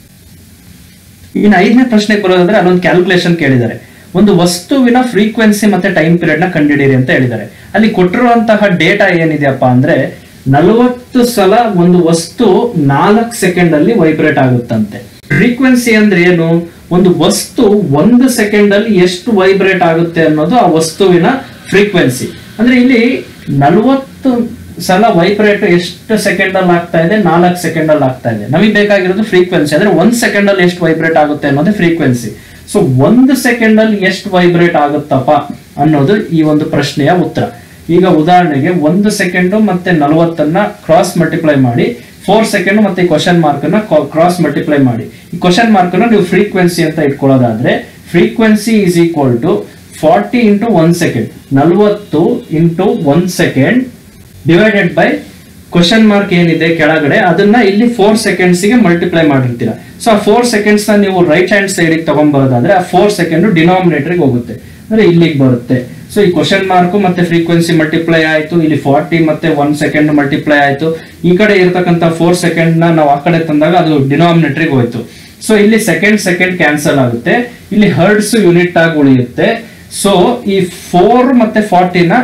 ಇನ್ನು ಐದನೇ ಪ್ರಶ್ನೆಗೆ ಬರೋದಾದ್ರೆ ಅಲ್ಲೊಂದು ಕ್ಯಾಲ್ಕುಲೇಷನ್ ಕೇಳಿದ್ದಾರೆ ಒಂದು ವಸ್ತುವಿನ ಫ್ರೀಕ್ವೆನ್ಸಿ ಮತ್ತೆ ಟೈಮ್ ಪೀರಿಯಡ್ ನ ಕಂಡುಹಿಡಿಯಿರಿ ಅಂತ ಹೇಳಿದ್ದಾರೆ ಅಲ್ಲಿ ಕೊಟ್ಟಿರುವಂತಹ ಡೇಟಾ ಏನಿದೆಯಪ್ಪ ಅಂದ್ರೆ ನಲವತ್ತು ಸಲ ಒಂದು ವಸ್ತು ನಾಲ್ಕು ಸೆಕೆಂಡ್ ಅಲ್ಲಿ ವೈಬ್ರೇಟ್ ಆಗುತ್ತಂತೆ ಫ್ರೀಕ್ವೆನ್ಸಿ ಅಂದ್ರೆ ಏನು ಒಂದು ವಸ್ತು ಒಂದು ಸೆಕೆಂಡ್ ಅಲ್ಲಿ ಎಷ್ಟು ವೈಬ್ರೇಟ್ ಆಗುತ್ತೆ ಅನ್ನೋದು ಆ ವಸ್ತುವಿನ ಫ್ರೀಕ್ವೆನ್ಸಿ ಅಂದ್ರೆ ಇಲ್ಲಿ ನಲವತ್ತು ಸಲ ವೈಬ್ರೇಟ್ ಎಷ್ಟು ಸೆಕೆಂಡ್ ಅಲ್ಲಿ ಆಗ್ತಾ ಇದೆ ನಾಲ್ಕು ಸೆಕೆಂಡ್ ಅಲ್ಲಿ ಆಗ್ತಾ ಇದೆ ನಮಗೆ ಬೇಕಾಗಿರೋದು ಫ್ರೀಕ್ವೆನ್ಸಿ ಅಂದ್ರೆ ಒಂದ್ ಸೆಕೆಂಡ್ ಅಲ್ಲಿ ಎಷ್ಟು ವೈಬ್ರೇಟ್ ಆಗುತ್ತೆ ಅನ್ನೋದು ಫ್ರೀಕ್ವೆನ್ಸಿ ಸೊ ಒಂದು ಸೆಕೆಂಡ್ ಅಲ್ಲಿ ಎಷ್ಟು ವೈಬ್ರೇಟ್ ಆಗುತ್ತಪ್ಪ ಅನ್ನೋದು ಈ ಒಂದು ಪ್ರಶ್ನೆಯ ಉತ್ತರ ಈಗ ಉದಾಹರಣೆಗೆ ಒಂದು ಸೆಕೆಂಡ್ ಮತ್ತೆ ನಲವತ್ತನ್ನ ಕ್ರಾಸ್ ಮಲ್ಟಿಪ್ಲೈ ಮಾಡಿ ಫೋರ್ ಸೆಕೆಂಡ್ ಮತ್ತೆ ಈ ಕ್ವಶನ್ ಮಾರ್ಕ್ ಅನ್ನ ಕ್ರಾಸ್ ಮಲ್ಟಿಪ್ಲೈ ಮಾಡಿ ಈ ಕ್ವಶನ್ ಮಾರ್ಕ್ ಅನ್ನ ನೀವು ಫ್ರೀಕ್ವೆನ್ಸಿ ಅಂತ ಇಟ್ಕೊಳ್ಳೋದಾದ್ರೆ frequency is equal to forty into one second ನಲವತ್ತು into one second divided by question mark ಏನಿದೆ ಕೆಳಗಡೆ ಅದನ್ನ ಇಲ್ಲಿ ಫೋರ್ ಸೆಕೆಂಡ್ಸ್ ಗೆ ಮಲ್ಟಿಪ್ಲೈ ಮಾಡಿರ್ತೀರಾ ಸೊ ಆ ಫೋರ್ ಸೆಕೆಂಡ್ಸ್ ನ ನೀವು ರೈಟ್ ಹ್ಯಾಂಡ್ ಸೈಡ್ ತಗೊಂಡ್ಬರೋದಾದ್ರೆ ಆ ಫೋರ್ ಸೆಕೆಂಡ್ ಡಿನಾಮಿನೇಟರ್ ಹೋಗುತ್ತೆ ಅಂದ್ರೆ ಇಲ್ಲಿಗೆ ಬರುತ್ತೆ ಸೊ ಈ ಕ್ವಶನ್ ಮಾರ್ಕ್ ಮತ್ತೆ ಫ್ರೀಕ್ವೆನ್ಸಿ ಮಲ್ಟಿಪ್ಲೈ ಆಯ್ತು ಇಲ್ಲಿ ಫಾರ್ಟಿ ಮತ್ತೆ ಒನ್ ಸೆಕೆಂಡ್ ಮಲ್ಟಿಪ್ಲೈ ಆಯ್ತು ಈ ಕಡೆ ಇರತಕ್ಕಂತ ಫೋರ್ ಸೆಕೆಂಡ್ ನ ನಾವು ಆ ಕಡೆ ತಂದಾಗ ಅದು ಡಿನಾಮಿನೇಟರ್ ಹೋಯ್ತು ಸೊ ಇಲ್ಲಿ ಸೆಕೆಂಡ್ ಸೆಕೆಂಡ್ ಕ್ಯಾನ್ಸಲ್ ಆಗುತ್ತೆ ಇಲ್ಲಿ ಹರ್ಡ್ಸ್ ಯೂನಿಟ್ ಆಗಿ ಉಳಿಯುತ್ತೆ ಸೊ ಈ ಫೋರ್ ಮತ್ತೆ ಫಾರ್ಟಿನ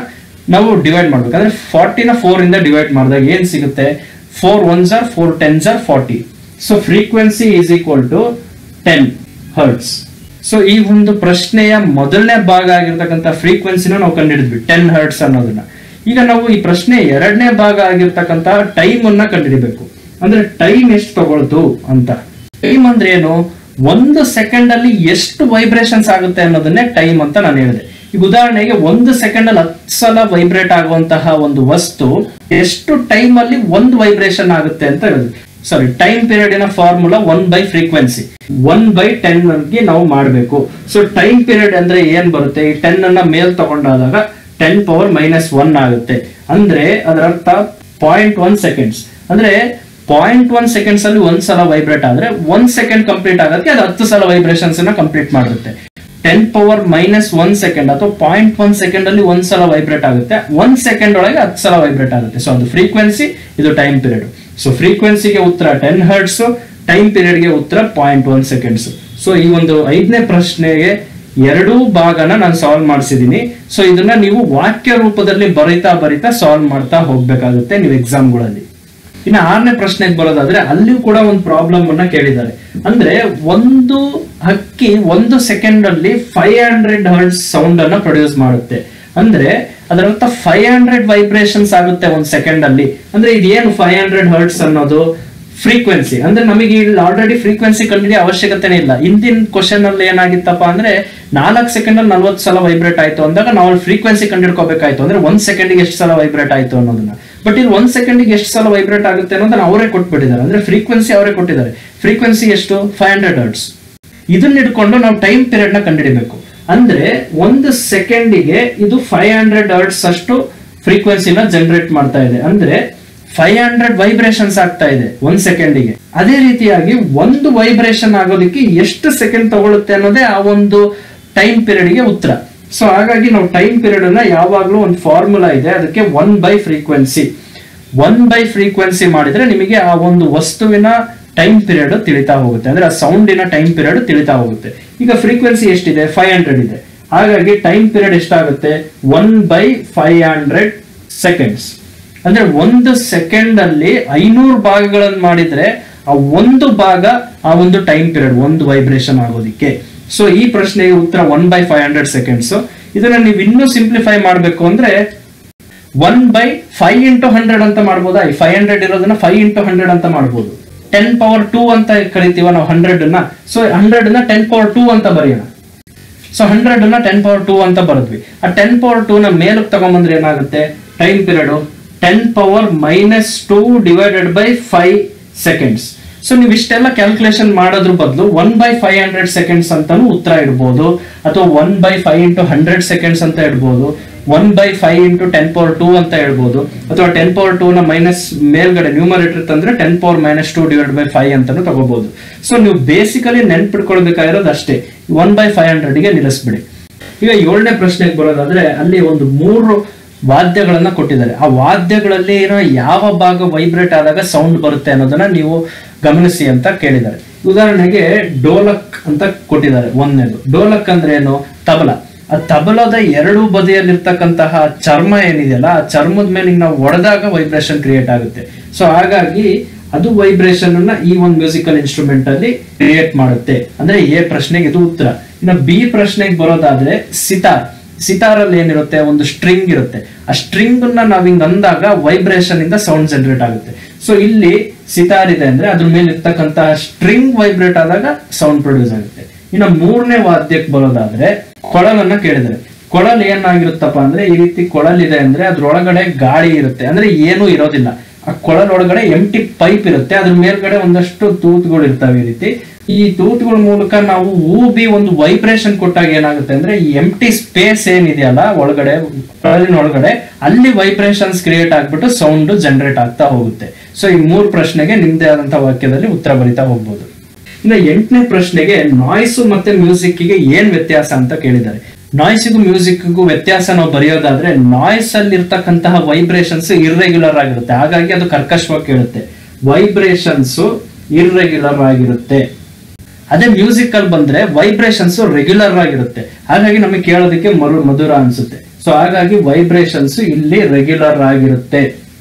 ನಾವು ಡಿವೈಡ್ ಮಾಡ್ಬೇಕು ಅಂದ್ರೆ ಫಾರ್ಟಿನ ಫೋರ್ ಇಂದ ಡಿವೈಡ್ ಮಾಡಿದಾಗ ಏನ್ ಸಿಗುತ್ತೆ four ones or four tens or forty so frequency is equal to ten hertz so ಈ ಒಂದು ಪ್ರಶ್ನೆಯ ಮೊದಲನೇ ಭಾಗ ಆಗಿರ್ತಕ್ಕಂಥ ಫ್ರೀಕ್ವೆನ್ಸಿನ ನಾವು ಕಂಡುಹಿಡಿದ್ವಿ ಟೆನ್ ಹರ್ಟ್ಸ್ ಅನ್ನೋದನ್ನ ಈಗ ನಾವು ಈ ಪ್ರಶ್ನೆ ಎರಡನೇ ಭಾಗ ಆಗಿರ್ತಕ್ಕಂಥ ಟೈಮ್ ಅನ್ನ ಕಂಡುಹಿಡಿಬೇಕು ಅಂದ್ರೆ ಟೈಮ್ ಎಷ್ಟು ತಗೊಳ್ತು ಅಂತ ಟೈಮ್ ಅಂದ್ರೆ ಏನು ಒಂದು ಸೆಕೆಂಡ್ ಅಲ್ಲಿ ಎಷ್ಟು ವೈಬ್ರೇಷನ್ಸ್ ಆಗುತ್ತೆ ಅನ್ನೋದನ್ನೇ ಟೈಮ್ ಅಂತ ನಾನು ಹೇಳಿದೆ ಈಗ ಉದಾಹರಣೆಗೆ ಒಂದು ಸೆಕೆಂಡ್ ಅಲ್ಲಿ ಹತ್ತು ಸಲ ವೈಬ್ರೇಟ್ ಆಗುವಂತಹ ಒಂದು ವಸ್ತು ಎಷ್ಟು ಟೈಮ್ ಅಲ್ಲಿ ಒಂದು ವೈಬ್ರೇಷನ್ ಆಗುತ್ತೆ ಅಂತ ಹೇಳಿದ್ವಿ ಸಾರಿ ಟೈಮ್ ಪೀರಿಯಡ್ ನ formula one by frequency one by ten ಗೆ ನಾವು ಮಾಡಬೇಕು ಸೊ ಟೈಮ್ ಪೀರಿಯಡ್ ಅಂದ್ರೆ ಏನ್ ಬರುತ್ತೆ ಈ ಟೆನ್ ಅನ್ನ ಮೇಲ್ ತಗೊಂಡಾದಾಗ ಟೆನ್ ಪವರ್ ಮೈನಸ್ ಒನ್ ಆಗುತ್ತೆ ಅಂದ್ರೆ ಅದರ ಅರ್ಥ ಪಾಯಿಂಟ್ ಒನ್ ಸೆಕೆಂಡ್ಸ್ ಅಂದ್ರೆ ಪಾಯಿಂಟ್ ಒನ್ ಸೆಕೆಂಡ್ಸ್ ಅಲ್ಲಿ ಒಂದ್ ಸಲ ವೈಬ್ರೇಟ್ ಆದ್ರೆ ಒಂದ್ ಸೆಕೆಂಡ್ ಕಂಪ್ಲೀಟ್ ಆಗೋದಕ್ಕೆ ಅದು ಹತ್ತು ಸಲ ವೈಬ್ರೇಷನ್ಸ್ ಅನ್ನ ಕಂಪ್ಲೀಟ್ ಮಾಡುತ್ತೆ ten power minus one second ಅಥವಾ ಪಾಯಿಂಟ್ ಒನ್ ಸೆಕೆಂಡ್ ಅಲ್ಲಿ ಒಂದ್ ಸಲ ವೈಬ್ರೇಟ್ ಆಗುತ್ತೆ ಒಂದ್ ಸೆಕೆಂಡ್ ಒಳಗೆ ಹತ್ತು ಸಲ ವೈಬ್ರೇಟ್ ಆಗುತ್ತೆ ಸೊ ಅದು ಫ್ರೀಕ್ವೆನ್ಸಿ ಇದು ಟೈಮ್ ಪೀರಿಯಡ್ ಸೊ ಫ್ರೀಕ್ವೆನ್ಸಿಗೆ ಉತ್ತರ ಟೆನ್ ಹರ್ಟ್ಸ್ ಟೈಮ್ ಪೀರಿಯಡ್ಗೆ ಉತ್ತರ ಪಾಯಿಂಟ್ ಒನ್ ಸೆಕೆಂಡ್ಸ್ ಸೊ ಈ ಒಂದು ಐದನೇ ಪ್ರಶ್ನೆಗೆ ಎರಡೂ ಭಾಗನ ನಾನು ಸಾಲ್ವ್ ಮಾಡಿಸಿದೀನಿ ಸೊ ಇದನ್ನ ನೀವು ವಾಕ್ಯ ರೂಪದಲ್ಲಿ ಬರಿತಾ ಬರಿತಾ ಸಾಲ್ವ್ ಮಾಡ್ತಾ ಹೋಗ್ಬೇಕಾಗುತ್ತೆ ನೀವು ಎಕ್ಸಾಮ್ಗಳಲ್ಲಿ ಇನ್ನು ಆರನೇ ಪ್ರಶ್ನೆಗೆ ಬರೋದಾದ್ರೆ ಅಲ್ಲಿಯೂ ಕೂಡ ಒಂದು ಪ್ರಾಬ್ಲಮ್ ಅನ್ನ ಕೇಳಿದ್ದಾರೆ ಅಂದ್ರೆ ಒಂದು ಹಕ್ಕಿ ಒಂದು ಸೆಕೆಂಡ್ ಅಲ್ಲಿ ಫೈವ್ ಹಂಡ್ರೆಡ್ ಹರ್ಡ್ಸ್ ಸೌಂಡ್ ಅನ್ನ ಪ್ರೊಡ್ಯೂಸ್ ಮಾಡುತ್ತೆ ಅಂದ್ರೆ ಅದರ ಅರ್ಥ ಫೈವ್ ಹಂಡ್ರೆಡ್ ವೈಬ್ರೇಷನ್ಸ್ ಆಗುತ್ತೆ ಒಂದ್ ಸೆಕೆಂಡ್ ಅಲ್ಲಿ ಅಂದ್ರೆ ಇದೇನು ಫೈವ್ ಹಂಡ್ರೆಡ್ ಹರ್ಟ್ಸ್ ಅನ್ನೋದು ಫ್ರೀಕ್ವೆನ್ಸಿ ಅಂದ್ರೆ ನಮಗೆ ಇಲ್ಲಿ ಆಲ್ರೆಡಿ ಫ್ರೀಕ್ವೆನ್ಸಿ ಕಂಡುಹಿಡಿಯೋ ಅವಶ್ಯಕತೆನೇ ಇಲ್ಲ ಹಿಂದಿನ ಕ್ವಶನ್ ಅಲ್ಲಿ ಏನಾಗಿತ್ತಪ್ಪ ಅಂದ್ರೆ ನಾಲ್ಕು ಸೆಕೆಂಡ್ ಅಲ್ಲಿ ನಲ್ವತ್ತು ಸಲ ವೈಬ್ರೇಟ್ ಆಯ್ತು ಅಂದಾಗ ನಾವು ಫ್ರೀಕ್ವೆನ್ಸಿ ಕಂಡುಹಿಡ್ಕೋಬೇಕಾಯ್ತು ಅಂದ್ರೆ ಒಂದ್ ಸೆಕೆಂಡಿಗೆ ಎಷ್ಟು ಸಲ ವೈಬ್ರೇಟ್ ಆಯ್ತು ಅನ್ನೋದನ್ನ ಬಟ್ ಇಲ್ಲಿ ಒಂದ್ ಸೆಕೆಂಡಿಗೆ ಎಷ್ಟು ಸಲ ವೈಬ್ರೇಟ್ ಆಗುತ್ತೆ ಅನ್ನೋದನ್ನ ಅವರೇ ಕೊಟ್ಬಿಟ್ಟಿದ್ದಾರೆ ಅಂದ್ರೆ ಫ್ರೀಕ್ವೆನ್ಸಿ ಅವರೇ ಕೊಟ್ಟಿದ್ದಾರೆ ಫ್ರೀಕ್ವೆನ್ಸಿ ಎಷ್ಟು ಫೈವ್ ಹಂಡ್ರೆಡ್ ಹರ್ಟ್ಸ್ ಇದನ್ನ ಇಟ್ಕೊಂಡು ನಾವು ಟೈಮ್ ಪೀರಿಯಡ್ ನ ಕಂಡುಹಿಡಿಬೇಕು ಅಂದ್ರೆ ಒಂದು ಸೆಕೆಂಡಿಗೆ ಇದು ಫೈವ್ ಹಂಡ್ರೆಡ್ ಹರ್ಟ್ಸ್ ಅಷ್ಟು ಫ್ರೀಕ್ವೆನ್ಸಿನ ಜನರೇಟ್ ಮಾಡ್ತಾ ಇದೆ ಅಂದ್ರೆ ಫೈವ್ ಹಂಡ್ರೆಡ್ ವೈಬ್ರೇಷನ್ಸ್ ಆಗ್ತಾ ಇದೆ ಒಂದ್ ಸೆಕೆಂಡಿಗೆ ಅದೇ ರೀತಿಯಾಗಿ ಒಂದು ವೈಬ್ರೇಷನ್ ಆಗೋದಕ್ಕೆ ಎಷ್ಟು ಸೆಕೆಂಡ್ ತಗೊಳುತ್ತೆ ಅನ್ನೋದೇ ಆ ಒಂದು ಟೈಮ್ ಪೀರಿಯಡ್ಗೆ ಉತ್ತರ ಸೊ ಹಾಗಾಗಿ ನಾವು ಟೈಮ್ ಪೀರಿಯಡ್ ಅನ್ನ ಯಾವಾಗ್ಲೂ ಒಂದು ಫಾರ್ಮುಲಾ ಇದೆ ಅದಕ್ಕೆ one by frequency one by frequency ಮಾಡಿದ್ರೆ ನಿಮಗೆ ಆ ಒಂದು ವಸ್ತುವಿನ ಟೈಮ್ ಪೀರಿಯಡ್ ತಿಳಿತಾ ಹೋಗುತ್ತೆ ಅಂದ್ರೆ ಆ ಸೌಂಡಿನ ಟೈಮ್ ಪೀರಿಯಡ್ ತಿಳಿತಾ ಹೋಗುತ್ತೆ ಈಗ ಫ್ರೀಕ್ವೆನ್ಸಿ ಎಷ್ಟಿದೆ ಫೈವ್ ಹಂಡ್ರೆಡ್ ಇದೆ ಹಾಗಾಗಿ ಟೈಮ್ ಪೀರಿಯಡ್ ಎಷ್ಟಾಗುತ್ತೆ one by five hundred seconds ಅಂದ್ರೆ ಒಂದು ಸೆಕೆಂಡ್ ಅಲ್ಲಿ ಐನೂರು ಭಾಗಗಳನ್ನು ಮಾಡಿದ್ರೆ ಆ ಒಂದು ಭಾಗ ಆ ಒಂದು ಟೈಮ್ ಪೀರಿಯಡ್ ಒಂದು ವೈಬ್ರೇಷನ್ ಆಗೋದಿಕ್ಕೆ ಸೊ ಈ ಪ್ರಶ್ನೆಗೆ ಉತ್ತರ one by five hundred seconds ಇದನ್ನ ನೀವು ಇನ್ನೂ ಸಿಂಪ್ಲಿಫೈ ಮಾಡಬೇಕು ಅಂದ್ರೆ one by five into hundred ಅಂತ ಮಾಡ್ಬೋದಾ ಈ ಫೈವ್ ಹಂಡ್ರೆಡ್ ಇರೋದನ್ನ ಫೈವ್ ಇಂಟು ಹಂಡ್ರೆಡ್ ಅಂತ ಮಾಡ್ಬೋದು ಟೆನ್ ಪವರ್ ಟೂ ಅಂತ ಕರಿತೀವ ನಾವು ಹಂಡ್ರೆಡ್ ನ ಸೊ ಹಂಡ್ರೆಡ್ ನ ಟೆನ್ ಪವರ್ ಟೂ ಅಂತ ಬರೆಯೋಣ ಸೊ ಹಂಡ್ರೆಡ್ ನ ಟೆನ್ ಪವರ್ ಟೂ ಅಂತ ಬರೆದ್ವಿ ಆ ಟೆನ್ ಪವರ್ ಟೂ ನ ಮೇಲಕ್ಕೆ ತಗೊಂಬಂದ್ರೆ ಏನಾಗುತ್ತೆ time period ten power minus two divided by five seconds so ನೀವು ಇಷ್ಟೆಲ್ಲ ಕ್ಯಾಲ್ಕುಲೇಷನ್ ಮಾಡೋದ್ರ ಬದಲು one by five hundred seconds ಅಂತಾನು ಉತ್ತರ ಇಡ್ಬೋದು ಅಥವಾ one by five into hundred seconds ಅಂತ ಇಡ್ಬೋದು one by five into ten power two ಅಂತ ಹೇಳ್ಬೋದು ಅಥವಾ ಟೆನ್ ಪವರ್ ಟೂ ನ ಮೈನಸ್ ಮೇಲ್ಗಡೆ ನ್ಯೂಮರೇಟರ್ ತಂದ್ರೆ ten power minus two divide by five ಅಂತಾನು ತಗೋಬಹುದು ಸೊ ನೀವು ಬೇಸಿಕಲಿ ನೆನ್ಪಿಡ್ಕೊಳ್ಬೇಕಾಗಿರೋದು ಅಷ್ಟೇ ಒನ್ ಬೈ ಫೈವ್ ಹಂಡ್ರೆಡ್ಗೆ ನಿಲ್ಲಿಸ್ಬಿಡಿ ಈಗ ಏಳನೇ ಪ್ರಶ್ನೆಗೆ ಬರೋದಾದ್ರೆ ಅಲ್ಲಿ ಒಂದು ಮೂರು ವಾದ್ಯಗಳನ್ನ ಕೊಟ್ಟಿದ್ದಾರೆ ಆ ವಾದ್ಯಗಳಲ್ಲಿ ಏನೋ ಯಾವ ಭಾಗ ವೈಬ್ರೇಟ್ ಆದಾಗ ಸೌಂಡ್ ಬರುತ್ತೆ ಅನ್ನೋದನ್ನ ನೀವು ಗಮನಿಸಿ ಅಂತ ಕೇಳಿದ್ದಾರೆ ಉದಾಹರಣೆಗೆ ಡೋಲಕ್ ಅಂತ ಕೊಟ್ಟಿದ್ದಾರೆ ಒಂದನೇದು ಡೋಲಕ್ ಅಂದ್ರೆ ಏನು ತಬಲ ಆ ತಬಲದ ಎರಡು ಬದಿಯಲ್ಲಿರ್ತಕ್ಕಂತಹ ಚರ್ಮ ಏನಿದೆಯಲ್ಲ ಆ ಚರ್ಮದ ಮೇಲೆ ಹಿಂಗ್ ನಾವು ಹೊಡೆದಾಗ ವೈಬ್ರೇಷನ್ ಕ್ರಿಯೇಟ್ ಆಗುತ್ತೆ ಸೊ ಹಾಗಾಗಿ ಅದು ವೈಬ್ರೇಷನ್ ಅನ್ನ ಈ ಒಂದು ಮ್ಯೂಸಿಕಲ್ ಇನ್ಸ್ಟ್ರೂಮೆಂಟ್ ಅಲ್ಲಿ ಕ್ರಿಯೇಟ್ ಮಾಡುತ್ತೆ ಅಂದ್ರೆ ಎ ಪ್ರಶ್ನೆಗೆ ಇದು ಉತ್ತರ ಇನ್ನು ಬಿ ಪ್ರಶ್ನೆಗೆ ಬರೋದಾದ್ರೆ ಸಿತಾರ್ ಸಿತಾರಲ್ಲಿ ಏನಿರುತ್ತೆ ಒಂದು ಸ್ಟ್ರಿಂಗ್ ಇರುತ್ತೆ ಆ ಸ್ಟ್ರಿಂಗ್ ಅನ್ನ ನಾವ್ ಹಿಂಗ್ ಅಂದಾಗ ವೈಬ್ರೇಷನ್ ಇಂದ ಸೌಂಡ್ ಜನರೇಟ್ ಆಗುತ್ತೆ ಸೊ ಇಲ್ಲಿ ಸಿತಾರ್ ಇದೆ ಅಂದ್ರೆ ಅದ್ರ ಮೇಲೆ ಇರ್ತಕ್ಕಂತ ಸ್ಟ್ರಿಂಗ್ ವೈಬ್ರೇಟ್ ಆದಾಗ ಸೌಂಡ್ ಪ್ರೊಡ್ಯೂಸ್ ಆಗುತ್ತೆ ಇನ್ನು ಮೂರನೇ ವಾದ್ಯಕ್ಕೆ ಬರೋದಾದ್ರೆ ಕೊಳಲನ್ನ ಕೇಳಿದ್ರೆ ಕೊಳಲ್ ಏನಾಗಿರುತ್ತಪ್ಪ ಅಂದ್ರೆ ಈ ರೀತಿ ಕೊಳಲಿದೆ ಅಂದ್ರೆ ಅದ್ರೊಳಗಡೆ ಗಾಳಿ ಇರುತ್ತೆ ಅಂದ್ರೆ ಏನೂ ಇರೋದಿಲ್ಲ ಆ ಕೊಳಲ್ ಒಳಗಡೆ ಎಂಟಿ ಪೈಪ್ ಇರುತ್ತೆ ಅದ್ರ ಮೇಲ್ಗಡೆ ಒಂದಷ್ಟು ತೂತುಗಳು ಇರ್ತವೆ ಈ ರೀತಿ ಈ ತೂತುಗಳ ಮೂಲಕ ನಾವು ಊಬಿ ಒಂದು ವೈಬ್ರೇಷನ್ ಕೊಟ್ಟಾಗ ಏನಾಗುತ್ತೆ ಅಂದ್ರೆ ಈ ಎಂಟಿ ಸ್ಪೇಸ್ ಏನಿದೆಯಲ್ಲ ಒಳಗಡೆ ಕೊಳಲಿನ ಒಳಗಡೆ ಅಲ್ಲಿ ವೈಬ್ರೇಷನ್ಸ್ ಕ್ರಿಯೇಟ್ ಆಗ್ಬಿಟ್ಟು ಸೌಂಡ್ ಜನರೇಟ್ ಆಗ್ತಾ ಹೋಗುತ್ತೆ ಸೊ ಈ ಮೂರು ಪ್ರಶ್ನೆಗೆ ನಿಮ್ದೇ ಆದಂತಹ ವಾಕ್ಯದಲ್ಲಿ ಉತ್ತರ ಬರಿತಾ ಹೋಗ್ಬೋದು ಇನ್ನು ಎಂಟನೇ ಪ್ರಶ್ನೆಗೆ ನಾಯ್ಸು ಮತ್ತೆ ಮ್ಯೂಸಿಕ್ಗೆ ಏನ್ ವ್ಯತ್ಯಾಸ ಅಂತ ಕೇಳಿದ್ದಾರೆ ನಾಯ್ಸಿಗೂ ಮ್ಯೂಸಿಕ್ಗೂ ವ್ಯತ್ಯಾಸ ನಾವು ಬರೆಯೋದಾದ್ರೆ ನಾಯ್ಸ್ ಅಲ್ಲಿ ಇರ್ತಕ್ಕಂತಹ ವೈಬ್ರೇಷನ್ಸ್ ಇರ್ರೆಗ್ಯುಲರ್ ಆಗಿರುತ್ತೆ ಹಾಗಾಗಿ ಅದು ಕರ್ಕಶವಾಗಿ ಕೇಳುತ್ತೆ ವೈಬ್ರೇಷನ್ಸ್ ಇರ್ರೆಗ್ಯುಲರ್ ಆಗಿರುತ್ತೆ ಅದೇ ಮ್ಯೂಸಿಕ್ ಅಲ್ಲಿ ಬಂದ್ರೆ ವೈಬ್ರೇಷನ್ಸ್ ರೆಗ್ಯುಲರ್ ಆಗಿರುತ್ತೆ ಹಾಗಾಗಿ ನಮಗೆ ಕೇಳೋದಕ್ಕೆ ಮರು ಮಧುರ ಅನ್ಸುತ್ತೆ ಸೊ ಹಾಗಾಗಿ ವೈಬ್ರೇಷನ್ಸ್ ಇಲ್ಲಿ ರೆಗ್ಯುಲರ್ ಆಗಿರುತ್ತೆ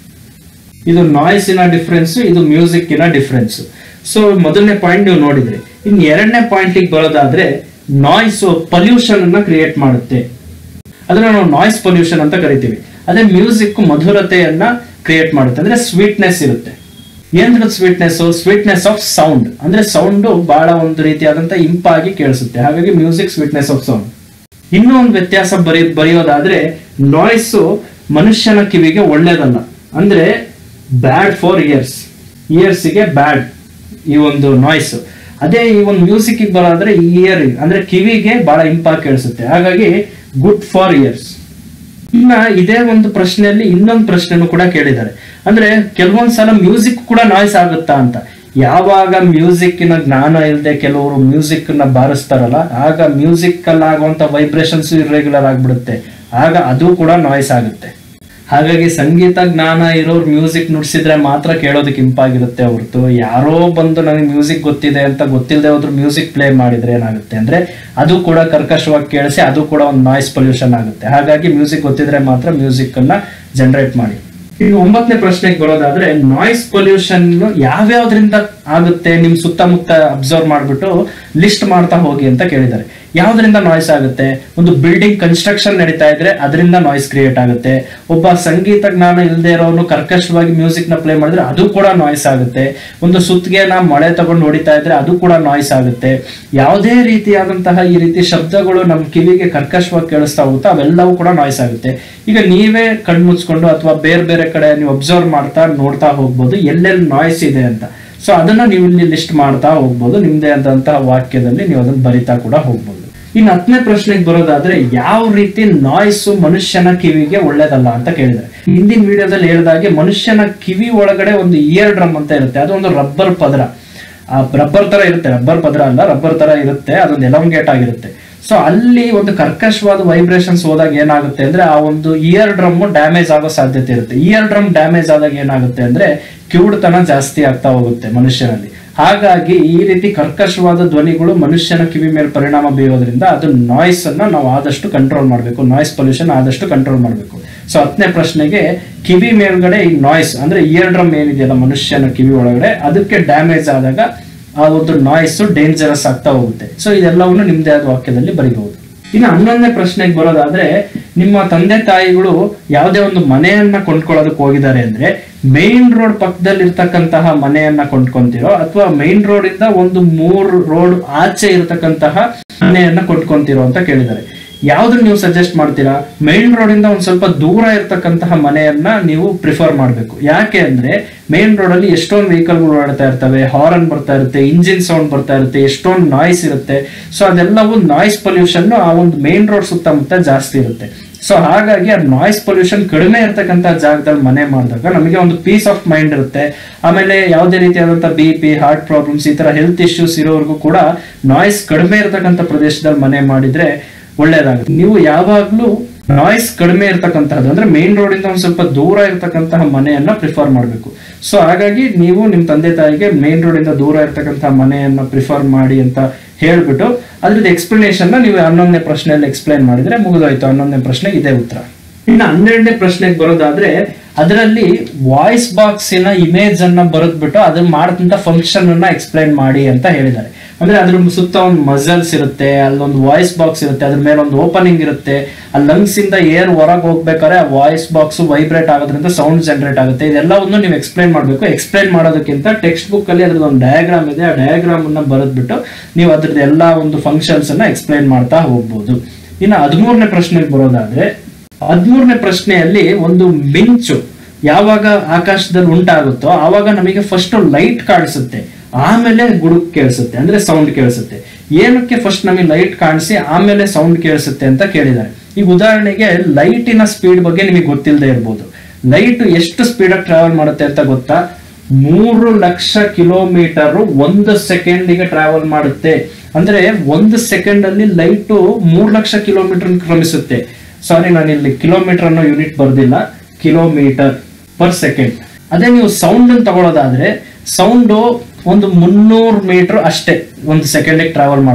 ಇದು ನಾಯ್ಸಿನ ಡಿಫ್ರೆನ್ಸ್ ಇದು ಮ್ಯೂಸಿಕ್ಕಿನ ಡಿಫ್ರೆನ್ಸ್ ಸೊ ಮೊದಲನೇ ಪಾಯಿಂಟ್ ನೀವು ನೋಡಿದ್ರಿ ಇನ್ ಎರಡನೇ ಪಾಯಿಂಟಿಗೆ ಬರೋದಾದ್ರೆ ನಾಯ್ಸ್ ಪೊಲ್ಯೂಷನ್ ಅನ್ನ ಕ್ರಿಯೇಟ್ ಮಾಡುತ್ತೆ ಅದನ್ನ ನಾವು ನಾಯ್ಸ್ ಪೊಲ್ಯೂಷನ್ ಅಂತ ಕರಿತೀವಿ ಅದೇ ಮ್ಯೂಸಿಕ್ ಮಧುರತೆಯನ್ನ ಕ್ರಿಯೇಟ್ ಮಾಡುತ್ತೆ ಅಂದ್ರೆ ಸ್ವೀಟ್ನೆಸ್ ಇರುತ್ತೆ ಏನ್ ಸ್ವೀಟ್ನೆಸ್ ಸ್ವೀಟ್ನೆಸ್ ಆಫ್ ಸೌಂಡ್ ಅಂದ್ರೆ ಸೌಂಡ್ ಬಹಳ ಒಂದು ರೀತಿಯಾದಂತ ಇಂಪಾಗಿ ಕೇಳಿಸುತ್ತೆ ಹಾಗಾಗಿ ಮ್ಯೂಸಿಕ್ ಸ್ವೀಟ್ನೆಸ್ ಆಫ್ ಸೌಂಡ್ ಇನ್ನೂ ಒಂದು ವ್ಯತ್ಯಾಸ ಬರಿ ಬರೆಯೋದಾದ್ರೆ ನಾಯ್ಸ್ ಮನುಷ್ಯನ ಕಿವಿಗೆ ಒಳ್ಳೇದಲ್ಲ ಅಂದ್ರೆ ಬ್ಯಾಡ್ ಫಾರ್ ಇಯರ್ಸ್ ಇಯರ್ಸ್ಗೆ ಬ್ಯಾಡ್ ಈ ಒಂದು ನಾಯ್ಸ್ ಅದೇ ಈ ಒಂದು ಮ್ಯೂಸಿಕ್ ಬರೋದ್ರೆ ಇಯರ್ ಅಂದ್ರೆ ಕಿವಿಗೆ ಬಹಳ ಇಂಪಾಗಿ ಕೇಳಿಸುತ್ತೆ ಹಾಗಾಗಿ ಗುಡ್ ಫಾರ್ ಇಯರ್ಸ್ ಇನ್ನ ಇದೇ ಒಂದು ಪ್ರಶ್ನೆಯಲ್ಲಿ ಇನ್ನೊಂದು ಪ್ರಶ್ನೆನೂ ಕೂಡ ಕೇಳಿದ್ದಾರೆ ಅಂದ್ರೆ ಕೆಲವೊಂದ್ ಸಲ ಮ್ಯೂಸಿಕ್ ಕೂಡ ನಾಯ್ಸ್ ಆಗುತ್ತಾ ಅಂತ ಯಾವಾಗ ಮ್ಯೂಸಿಕ್ನ ಜ್ಞಾನ ಇಲ್ಲದೆ ಕೆಲವರು ಮ್ಯೂಸಿಕ್ ನ ಬಾರಿಸ್ತಾರಲ್ಲ ಆಗ ಮ್ಯೂಸಿಕ್ ಅಲ್ಲಿ ಆಗುವಂತ ವೈಬ್ರೇಷನ್ಸ್ ಇರ್ರೆಗ್ಯುಲರ್ ಆಗ್ಬಿಡುತ್ತೆ ಆಗ ಅದು ಕೂಡ ನಾಯ್ಸ್ ಆಗುತ್ತೆ ಹಾಗಾಗಿ ಸಂಗೀತ ಜ್ಞಾನ ಇರೋರು ಮ್ಯೂಸಿಕ್ ನುಡ್ಸಿದ್ರೆ ಮಾತ್ರ ಕೇಳೋದಕ್ಕೆ ಇಂಪಾಗಿರುತ್ತೆ ಹೊರತು ಯಾರೋ ಬಂದು ನನಗೆ ಮ್ಯೂಸಿಕ್ ಗೊತ್ತಿದೆ ಅಂತ ಗೊತ್ತಿಲ್ಲದೆ ಹೋದ್ರು ಮ್ಯೂಸಿಕ್ ಪ್ಲೇ ಮಾಡಿದ್ರೆ ಏನಾಗುತ್ತೆ ಅಂದ್ರೆ ಅದು ಕೂಡ ಕರ್ಕಶವಾಗಿ ಕೇಳಿಸಿ ಅದು ಕೂಡ ಒಂದು ನಾಯ್ಸ್ ಪೊಲ್ಯೂಷನ್ ಆಗುತ್ತೆ ಹಾಗಾಗಿ ಮ್ಯೂಸಿಕ್ ಗೊತ್ತಿದ್ರೆ ಮಾತ್ರ ಮ್ಯೂಸಿಕ್ ಅನ್ನ ಜನರೇಟ್ ಮಾಡಿ ಇನ್ನು ಒಂಬತ್ತನೇ ಪ್ರಶ್ನೆಗೆ ಬರೋದಾದ್ರೆ ನಾಯ್ಸ್ ಪೊಲ್ಯೂಷನ್ ಯಾವ್ಯಾವ್ದ್ರಿಂದ ಆಗುತ್ತೆ ನಿಮ್ ಸುತ್ತಮುತ್ತ ಅಬ್ಸರ್ವ್ ಮಾಡ್ಬಿಟ್ಟು ಲಿಸ್ಟ್ ಮಾಡ್ತಾ ಹೋಗಿ ಅಂತ ಕೇಳಿದ್ದಾರೆ ಯಾವ್ದ್ರಿಂದ ನಾಯ್ಸ್ ಆಗುತ್ತೆ ಒಂದು ಬಿಲ್ಡಿಂಗ್ ಕನ್ಸ್ಟ್ರಕ್ಷನ್ ನಡೀತಾ ಇದ್ರೆ ಅದರಿಂದ ನಾಯ್ಸ್ ಕ್ರಿಯೇಟ್ ಆಗುತ್ತೆ ಒಬ್ಬ ಸಂಗೀತ ಜ್ಞಾನ ಇಲ್ಲದೆ ಇರೋನು ಕರ್ಕಶವಾಗಿ ಮ್ಯೂಸಿಕ್ ನ ಪ್ಲೇ ಮಾಡಿದ್ರೆ ಅದು ಕೂಡ ನಾಯ್ಸ್ ಆಗುತ್ತೆ ಒಂದು ಸುತ್ತಿಗೆನ ಮಳೆ ತಗೊಂಡು ಹೊಡಿತಾ ಇದ್ರೆ ಅದು ಕೂಡ ನಾಯ್ಸ್ ಆಗುತ್ತೆ ಯಾವುದೇ ರೀತಿಯಾದಂತಹ ಈ ರೀತಿ ಶಬ್ದಗಳು ನಮ್ಮ ಕಿವಿಗೆ ಕರ್ಕಶವಾಗಿ ಕೇಳಿಸ್ತಾ ಹೋಗುತ್ತೋ ಅವೆಲ್ಲವೂ ಕೂಡ ನಾಯ್ಸ್ ಆಗುತ್ತೆ ಈಗ ನೀವೇ ಕಣ್ಮುಚ್ಕೊಂಡು ಅಥವಾ ಬೇರೆ ಬೇರೆ ಕಡೆ ನೀವು ಅಬ್ಸರ್ವ್ ಮಾಡ್ತಾ ನೋಡ್ತಾ ಹೋಗ್ಬೋದು ಎಲ್ಲೆಲ್ಲಿ ನಾಯ್ಸ್ ಇದೆ ಅಂತ ಸೊ ಅದನ್ನ ನೀವು ಇಲ್ಲಿ ಲಿಸ್ಟ್ ಮಾಡ್ತಾ ಹೋಗ್ಬೋದು ನಿಮ್ದೇ ಆದಂತಹ ವಾಕ್ಯದಲ್ಲಿ ನೀವು ಅದನ್ನ ಬರಿತಾ ಕೂಡ ಹೋಗ್ಬೋದು ಇನ್ನು ಹತ್ತನೇ ಪ್ರಶ್ನೆಗೆ ಬರೋದಾದ್ರೆ ಯಾವ ರೀತಿ ನಾಯ್ಸ್ ಮನುಷ್ಯನ ಕಿವಿಗೆ ಒಳ್ಳೇದಲ್ಲ ಅಂತ ಕೇಳಿದ್ರೆ ಹಿಂದಿನ ವಿಡಿಯೋದಲ್ಲಿ ಹೇಳಿದಾಗೆ ಮನುಷ್ಯನ ಕಿವಿ ಒಳಗಡೆ ಒಂದು ಇಯರ್ ಡ್ರಮ್ ಅಂತ ಇರುತ್ತೆ ಅದು ಒಂದು ರಬ್ಬರ್ ಪದರ ಆ ರಬ್ಬರ್ ತರ ಇರುತ್ತೆ ರಬ್ಬರ್ ಪದರ ಅಲ್ಲ ರಬ್ಬರ್ ತರ ಇರುತ್ತೆ ಅದೊಂದು ಎಲಂಗೇಟ್ ಆಗಿರುತ್ತೆ ಸೊ ಅಲ್ಲಿ ಒಂದು ಕರ್ಕಶವಾದ ವೈಬ್ರೇಷನ್ಸ್ ಹೋದಾಗ ಏನಾಗುತ್ತೆ ಅಂದ್ರೆ ಆ ಒಂದು ಇಯರ್ ಡ್ರಮ್ ಡ್ಯಾಮೇಜ್ ಆಗೋ ಸಾಧ್ಯತೆ ಇರುತ್ತೆ ಇಯರ್ ಡ್ರಮ್ ಡ್ಯಾಮೇಜ್ ಆದಾಗ ಏನಾಗುತ್ತೆ ಅಂದ್ರೆ ಕಿವುಡುತನ ಜಾಸ್ತಿ ಆಗ್ತಾ ಹೋಗುತ್ತೆ ಮನುಷ್ಯನಲ್ಲಿ ಹಾಗಾಗಿ ಈ ರೀತಿ ಕರ್ಕಶವಾದ ಧ್ವನಿಗಳು ಮನುಷ್ಯನ ಕಿವಿ ಮೇಲೆ ಪರಿಣಾಮ ಬೀರೋದ್ರಿಂದ ಅದು ನಾಯ್ಸ್ ಅನ್ನ ನಾವು ಆದಷ್ಟು ಕಂಟ್ರೋಲ್ ಮಾಡಬೇಕು ನಾಯ್ಸ್ ಪೊಲ್ಯೂಷನ್ ಆದಷ್ಟು ಕಂಟ್ರೋಲ್ ಮಾಡಬೇಕು ಸೊ ಹತ್ತನೇ ಪ್ರಶ್ನೆಗೆ ಕಿವಿ ಮೇಲ್ಗಡೆ ಈ ನಾಯ್ಸ್ ಅಂದ್ರೆ ಇಯರ್ ಡ್ರಮ್ ಏನಿದೆಯಲ್ಲ ಮನುಷ್ಯನ ಕಿವಿ ಒಳಗಡೆ ಅದಕ್ಕೆ ಡ್ಯಾಮೇಜ್ ಆದಾಗ ಆ ಒಂದು ನಾಯ್ಸ್ ಡೇಂಜರಸ್ ಆಗ್ತಾ ಹೋಗುತ್ತೆ ಸೊ ಇದೆಲ್ಲವನ್ನು ನಿಮ್ದೇ ಆದ ವಾಕ್ಯದಲ್ಲಿ ಬರೀಬಹುದು ಇನ್ನು ಹನ್ನೊಂದನೇ ಪ್ರಶ್ನೆಗೆ ಬರೋದಾದ್ರೆ ನಿಮ್ಮ ತಂದೆ ತಾಯಿಗಳು ಯಾವುದೇ ಒಂದು ಮನೆಯನ್ನ ಕೊಂಡ್ಕೊಳ್ಳೋದಕ್ಕೆ ಹೋಗಿದ್ದಾರೆ ಅಂದ್ರೆ ಮೈನ್ ರೋಡ್ ಪಕ್ಕದಲ್ಲಿ ಇರ್ತಕ್ಕಂತಹ ಮನೆಯನ್ನ ಕೊಂಡ್ಕೊಂತಿರೋ ಅಥವಾ ಮೈನ್ ರೋಡ್ ಇಂದ ಒಂದು ಮೂರು ರೋಡ್ ಆಚೆ ಇರತಕ್ಕಂತಹ ಮನೆಯನ್ನ ಕೊಂಡ್ಕೊಂತಿರೋ ಅಂತ ಕೇಳಿದ್ದಾರೆ ಯಾವ್ದನ್ನ ನೀವು ಸಜೆಸ್ಟ್ ಮಾಡ್ತೀರಾ ಮೈನ್ ರೋಡ್ ಇಂದ ಒಂದ್ ಸ್ವಲ್ಪ ದೂರ ಇರ್ತಕ್ಕಂತಹ ಮನೆಯನ್ನ ನೀವು ಪ್ರಿಫರ್ ಮಾಡಬೇಕು ಯಾಕೆ ಅಂದ್ರೆ ಮೈನ್ ರೋಡ್ ಅಲ್ಲಿ ಎಷ್ಟೊಂದು ವೆಹಿಕಲ್ಗಳು ಓಡಾಡ್ತಾ ಇರ್ತವೆ ಹಾರನ್ ಬರ್ತಾ ಇರುತ್ತೆ ಇಂಜಿನ್ ಸೌಂಡ್ ಬರ್ತಾ ಇರುತ್ತೆ ಎಷ್ಟೊಂದು ನಾಯ್ಸ್ ಇರುತ್ತೆ ಸೊ ಅದೆಲ್ಲವೂ ನಾಯ್ಸ್ ಪೊಲ್ಯೂಷನ್ ಆ ಒಂದು ಮೈನ್ ರೋಡ್ ಸುತ್ತಮುತ್ತ ಜಾಸ್ತಿ ಇರುತ್ತೆ ಸೊ ಹಾಗಾಗಿ ಆ ನಾಯ್ಸ್ ಪೊಲ್ಯೂಷನ್ ಕಡಿಮೆ ಇರತಕ್ಕಂತ ಜಾಗದಲ್ಲಿ ಮನೆ ಮಾಡಿದಾಗ ನಮಗೆ ಒಂದು ಪೀಸ್ ಆಫ್ ಮೈಂಡ್ ಇರುತ್ತೆ ಆಮೇಲೆ ಯಾವುದೇ ರೀತಿಯಾದಂತ ಬಿ ಪಿ ಹಾರ್ಟ್ ಪ್ರಾಬ್ಲಮ್ಸ್ ಈ ತರ ಹೆಲ್ತ್ ಇಶ್ಯೂಸ್ ಇರೋರ್ಗೂ ಕೂಡ ನಾಯ್ಸ್ ಕಡಿಮೆ ಇರತಕ್ಕಂತ ಪ್ರದೇಶದಲ್ಲಿ ಮನೆ ಮಾಡಿದ್ರೆ ಒಳ್ಳೇದಾಗುತ್ತೆ ನೀವು ಯಾವಾಗ್ಲೂ ನಾಯ್ಸ್ ಕಡಿಮೆ ಇರತಕ್ಕಂತಹದ್ದು ಅಂದ್ರೆ ಮೇನ್ ರೋಡ್ ಇಂದ ಒಂದ್ ಸ್ವಲ್ಪ ದೂರ ಇರತಕ್ಕಂತಹ ಮನೆಯನ್ನ ಪ್ರಿಫರ್ ಮಾಡಬೇಕು ಸೊ ಹಾಗಾಗಿ ನೀವು ನಿಮ್ ತಂದೆ ತಾಯಿಗೆ ಮೇನ್ ರೋಡ್ ಇಂದ ದೂರ ಇರತಕ್ಕಂತಹ ಮನೆಯನ್ನ ಪ್ರಿಫರ್ ಮಾಡಿ ಅಂತ ಹೇಳ್ಬಿಟ್ಟು ಅದ್ರದ್ದು ಎಕ್ಸ್ಪ್ಲನೇಷನ್ ನೀವು ಹನ್ನೊಂದನೇ ಪ್ರಶ್ನೆಯಲ್ಲಿ ಎಕ್ಸ್ಪ್ಲೈನ್ ಮಾಡಿದ್ರೆ ಮುಗಿದೋಯ್ತು ಹನ್ನೊಂದನೇ ಪ್ರಶ್ನೆಗೆ ಇದೇ ಉತ್ತರ ಇನ್ನು ಹನ್ನೆರಡನೇ ಪ್ರಶ್ನೆಗೆ ಬರೋದಾದ್ರೆ ಅದರಲ್ಲಿ ವಾಯ್ಸ್ ಬಾಕ್ಸಿನ ಇಮೇಜ್ ಅನ್ನ ಬರೆದ್ಬಿಟ್ಟು ಅದನ್ನ ಮಾಡದಂತ ಫಂಕ್ಷನ್ ಅನ್ನ ಎಕ್ಸ್ಪ್ಲೈನ್ ಮಾಡಿ ಅಂತ ಹೇಳಿದ್ದಾರೆ ಅಂದ್ರೆ ಅದ್ರ ಸುತ್ತ ಒಂದು ಮಸಲ್ಸ್ ಇರುತ್ತೆ ಅಲ್ಲೊಂದು ವಾಯ್ಸ್ ಬಾಕ್ಸ್ ಇರುತ್ತೆ ಅದ್ರ ಮೇಲೆ ಒಂದು ಓಪನಿಂಗ್ ಇರುತ್ತೆ ಆ ಲಂಗ್ಸ್ ಇಂದ ಏರ್ ಹೊರಗೆ ಹೋಗ್ಬೇಕಾದ್ರೆ ಆ ವಾಯ್ಸ್ ಬಾಕ್ಸ್ ವೈಬ್ರೇಟ್ ಆಗೋದ್ರಿಂದ ಸೌಂಡ್ ಜನರೇಟ್ ಆಗುತ್ತೆ ಇದೆಲ್ಲವನ್ನು ನೀವು ಎಕ್ಸ್ಪ್ಲೈನ್ ಮಾಡಬೇಕು ಎಕ್ಸ್ಪ್ಲೈನ್ ಮಾಡೋದಕ್ಕಿಂತ ಟೆಕ್ಸ್ಟ್ ಬುಕ್ ಅಲ್ಲಿ ಅದ್ರದ್ದು ಒಂದು ಡಯಾಗ್ರಾಮ್ ಇದೆ ಆ ಡಯಾಗ್ರಾಮ್ ಅನ್ನ ಬರೆದ್ಬಿಟ್ಟು ನೀವು ಅದ್ರದ್ದು ಎಲ್ಲಾ ಒಂದು ಫಂಕ್ಷನ್ಸ್ ಅನ್ನ ಎಕ್ಸ್ಪ್ಲೈನ್ ಮಾಡ್ತಾ ಹೋಗ್ಬೋದು ಇನ್ನು ಹದಿಮೂರನೇ ಪ್ರಶ್ನೆಗೆ ಬರೋದಾದ್ರೆ ಹದಿಮೂರನೇ ಪ್ರಶ್ನೆಯಲ್ಲಿ ಒಂದು ಮಿಂಚು ಯಾವಾಗ ಆಕಾಶದಲ್ಲಿ ಉಂಟಾಗುತ್ತೋ ಆವಾಗ ನಮಗೆ ಫಸ್ಟ್ ಲೈಟ್ ಕಾಣಿಸುತ್ತೆ ಆಮೇಲೆ ಗುಡುಕ್ ಕೇಳಿಸುತ್ತೆ ಅಂದ್ರೆ ಸೌಂಡ್ ಕೇಳಿಸುತ್ತೆ ಏನಕ್ಕೆ ಫಸ್ಟ್ ನಮಗೆ ಲೈಟ್ ಕಾಣಿಸಿ ಆಮೇಲೆ ಸೌಂಡ್ ಕೇಳಿಸುತ್ತೆ ಅಂತ ಕೇಳಿದ್ದಾರೆ ಈಗ ಉದಾಹರಣೆಗೆ ಲೈಟಿನ ಸ್ಪೀಡ್ ಬಗ್ಗೆ ನಿಮಗೆ ಗೊತ್ತಿಲ್ಲದೆ ಇರ್ಬೋದು ಲೈಟ್ ಎಷ್ಟು ಸ್ಪೀಡಾಗಿ ಟ್ರಾವೆಲ್ ಮಾಡುತ್ತೆ ಅಂತ ಗೊತ್ತಾ ಮೂರು ಲಕ್ಷ ಕಿಲೋಮೀಟರ್ ಒಂದು ಸೆಕೆಂಡಿಗೆ ಟ್ರಾವೆಲ್ ಮಾಡುತ್ತೆ ಅಂದ್ರೆ ಒಂದು ಸೆಕೆಂಡ್ ಅಲ್ಲಿ ಲೈಟು ಮೂರು ಲಕ್ಷ ಕಿಲೋಮೀಟರ್ ಕ್ರಮಿಸುತ್ತೆ ಸಾರಿ ನಾನು ಇಲ್ಲಿ ಕಿಲೋಮೀಟರ್ ಅನ್ನೋ ಯೂನಿಟ್ ಬರ್ದಿಲ್ಲ ಕಿಲೋಮೀಟರ್ ಪರ್ ಸೆಕೆಂಡ್ ಅದೇ ನೀವು ಸೌಂಡ್ ಅನ್ನು ತಗೊಳ್ಳೋದಾದ್ರೆ ಸೌಂಡು ಒಂದು ಮುನ್ನೂರು ಮೀಟರ್ ಅಷ್ಟೇ ಒಂದು ಸೆಕೆಂಡಿಗೆ ಟ್ರಾವೆಲ್ ಮಾಡೋದು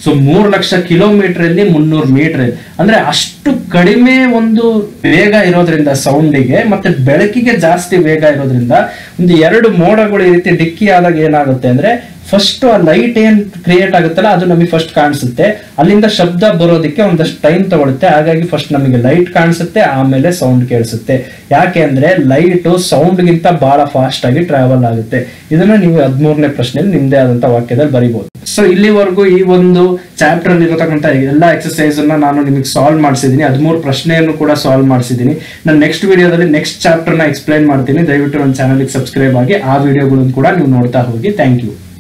ಸೊ ಮೂರು ಲಕ್ಷ ಕಿಲೋಮೀಟರ್ ಅಲ್ಲಿ ಮುನ್ನೂರು ಮೀಟರ್ ಅಂದ್ರೆ ಅಷ್ಟು ಕಡಿಮೆ ಒಂದು ವೇಗ ಇರೋದ್ರಿಂದ ಸೌಂಡಿಗೆ ಮತ್ತೆ ಬೆಳಕಿಗೆ ಜಾಸ್ತಿ ವೇಗ ಇರೋದ್ರಿಂದ ಒಂದು ಎರಡು ಮೋಡಗಳು ಈ ರೀತಿ ಡಿಕ್ಕಿ ಆದಾಗ ಏನಾಗುತ್ತೆ ಅಂದ್ರೆ ಫಸ್ಟ್ ಆ ಲೈಟ್ ಏನ್ ಕ್ರಿಯೇಟ್ ಆಗುತ್ತಲ್ಲ ಅದು ನಮಗೆ ಫಸ್ಟ್ ಕಾಣಿಸುತ್ತೆ ಅಲ್ಲಿಂದ ಶಬ್ದ ಬರೋದಕ್ಕೆ ಒಂದಷ್ಟು ಟೈಮ್ ತಗೊಳುತ್ತೆ ಹಾಗಾಗಿ ಫಸ್ಟ್ ನಮಗೆ ಲೈಟ್ ಕಾಣಿಸುತ್ತೆ ಆಮೇಲೆ ಸೌಂಡ್ ಕೇಳಿಸುತ್ತೆ ಯಾಕೆ ಅಂದ್ರೆ ಲೈಟ್ ಸೌಂಡ್ಗಿಂತ ಬಹಳ ಫಾಸ್ಟ್ ಆಗಿ ಟ್ರಾವೆಲ್ ಆಗುತ್ತೆ ಇದನ್ನ ನೀವು ಹದಿಮೂರನೇ ಪ್ರಶ್ನೆಯಲ್ಲಿ ನಿಮ್ದೇ ಆದಂತ ವಾಕ್ಯದಲ್ಲಿ ಬರಿಬಹುದು ಸೊ ಇಲ್ಲಿವರೆಗೂ ಈ ಒಂದು ಚಾಪ್ಟರ್ ಅಲ್ಲಿ ಇರತಕ್ಕಂತ ಎಲ್ಲಾ ಎಕ್ಸರ್ಸೈಸ್ ಅನ್ನ ನಾನು ನಿಮಗೆ ಸಾಲ್ವ್ ಮಾಡಿಸಿದೀನಿ ಹದಿಮೂರು ಪ್ರಶ್ನೆಯನ್ನು ಕೂಡ ಸಾಲ್ವ್ ಮಾಡಿಸಿದೀನಿ ನಾನು ನೆಕ್ಸ್ಟ್ ವಿಡಿಯೋದಲ್ಲಿ ನೆಕ್ಸ್ಟ್ ಚಾಪ್ಟರ್ ನ ಎಕ್ಸ್ಪ್ಲೈನ್ ಮಾಡ್ತೀನಿ ದಯವಿಟ್ಟು ನನ್ನ ಚಾನಲ್ಗೆ ಸಬ್ಸ್ಕ್ರೈಬ್ ಆಗಿ ಆ ವಿಡಿಯೋಗಳನ್ನು ಕೂಡ ನೀವು ನೋಡ್ತಾ ಹೋಗಿ ಥ್ಯಾಂಕ್ ಯು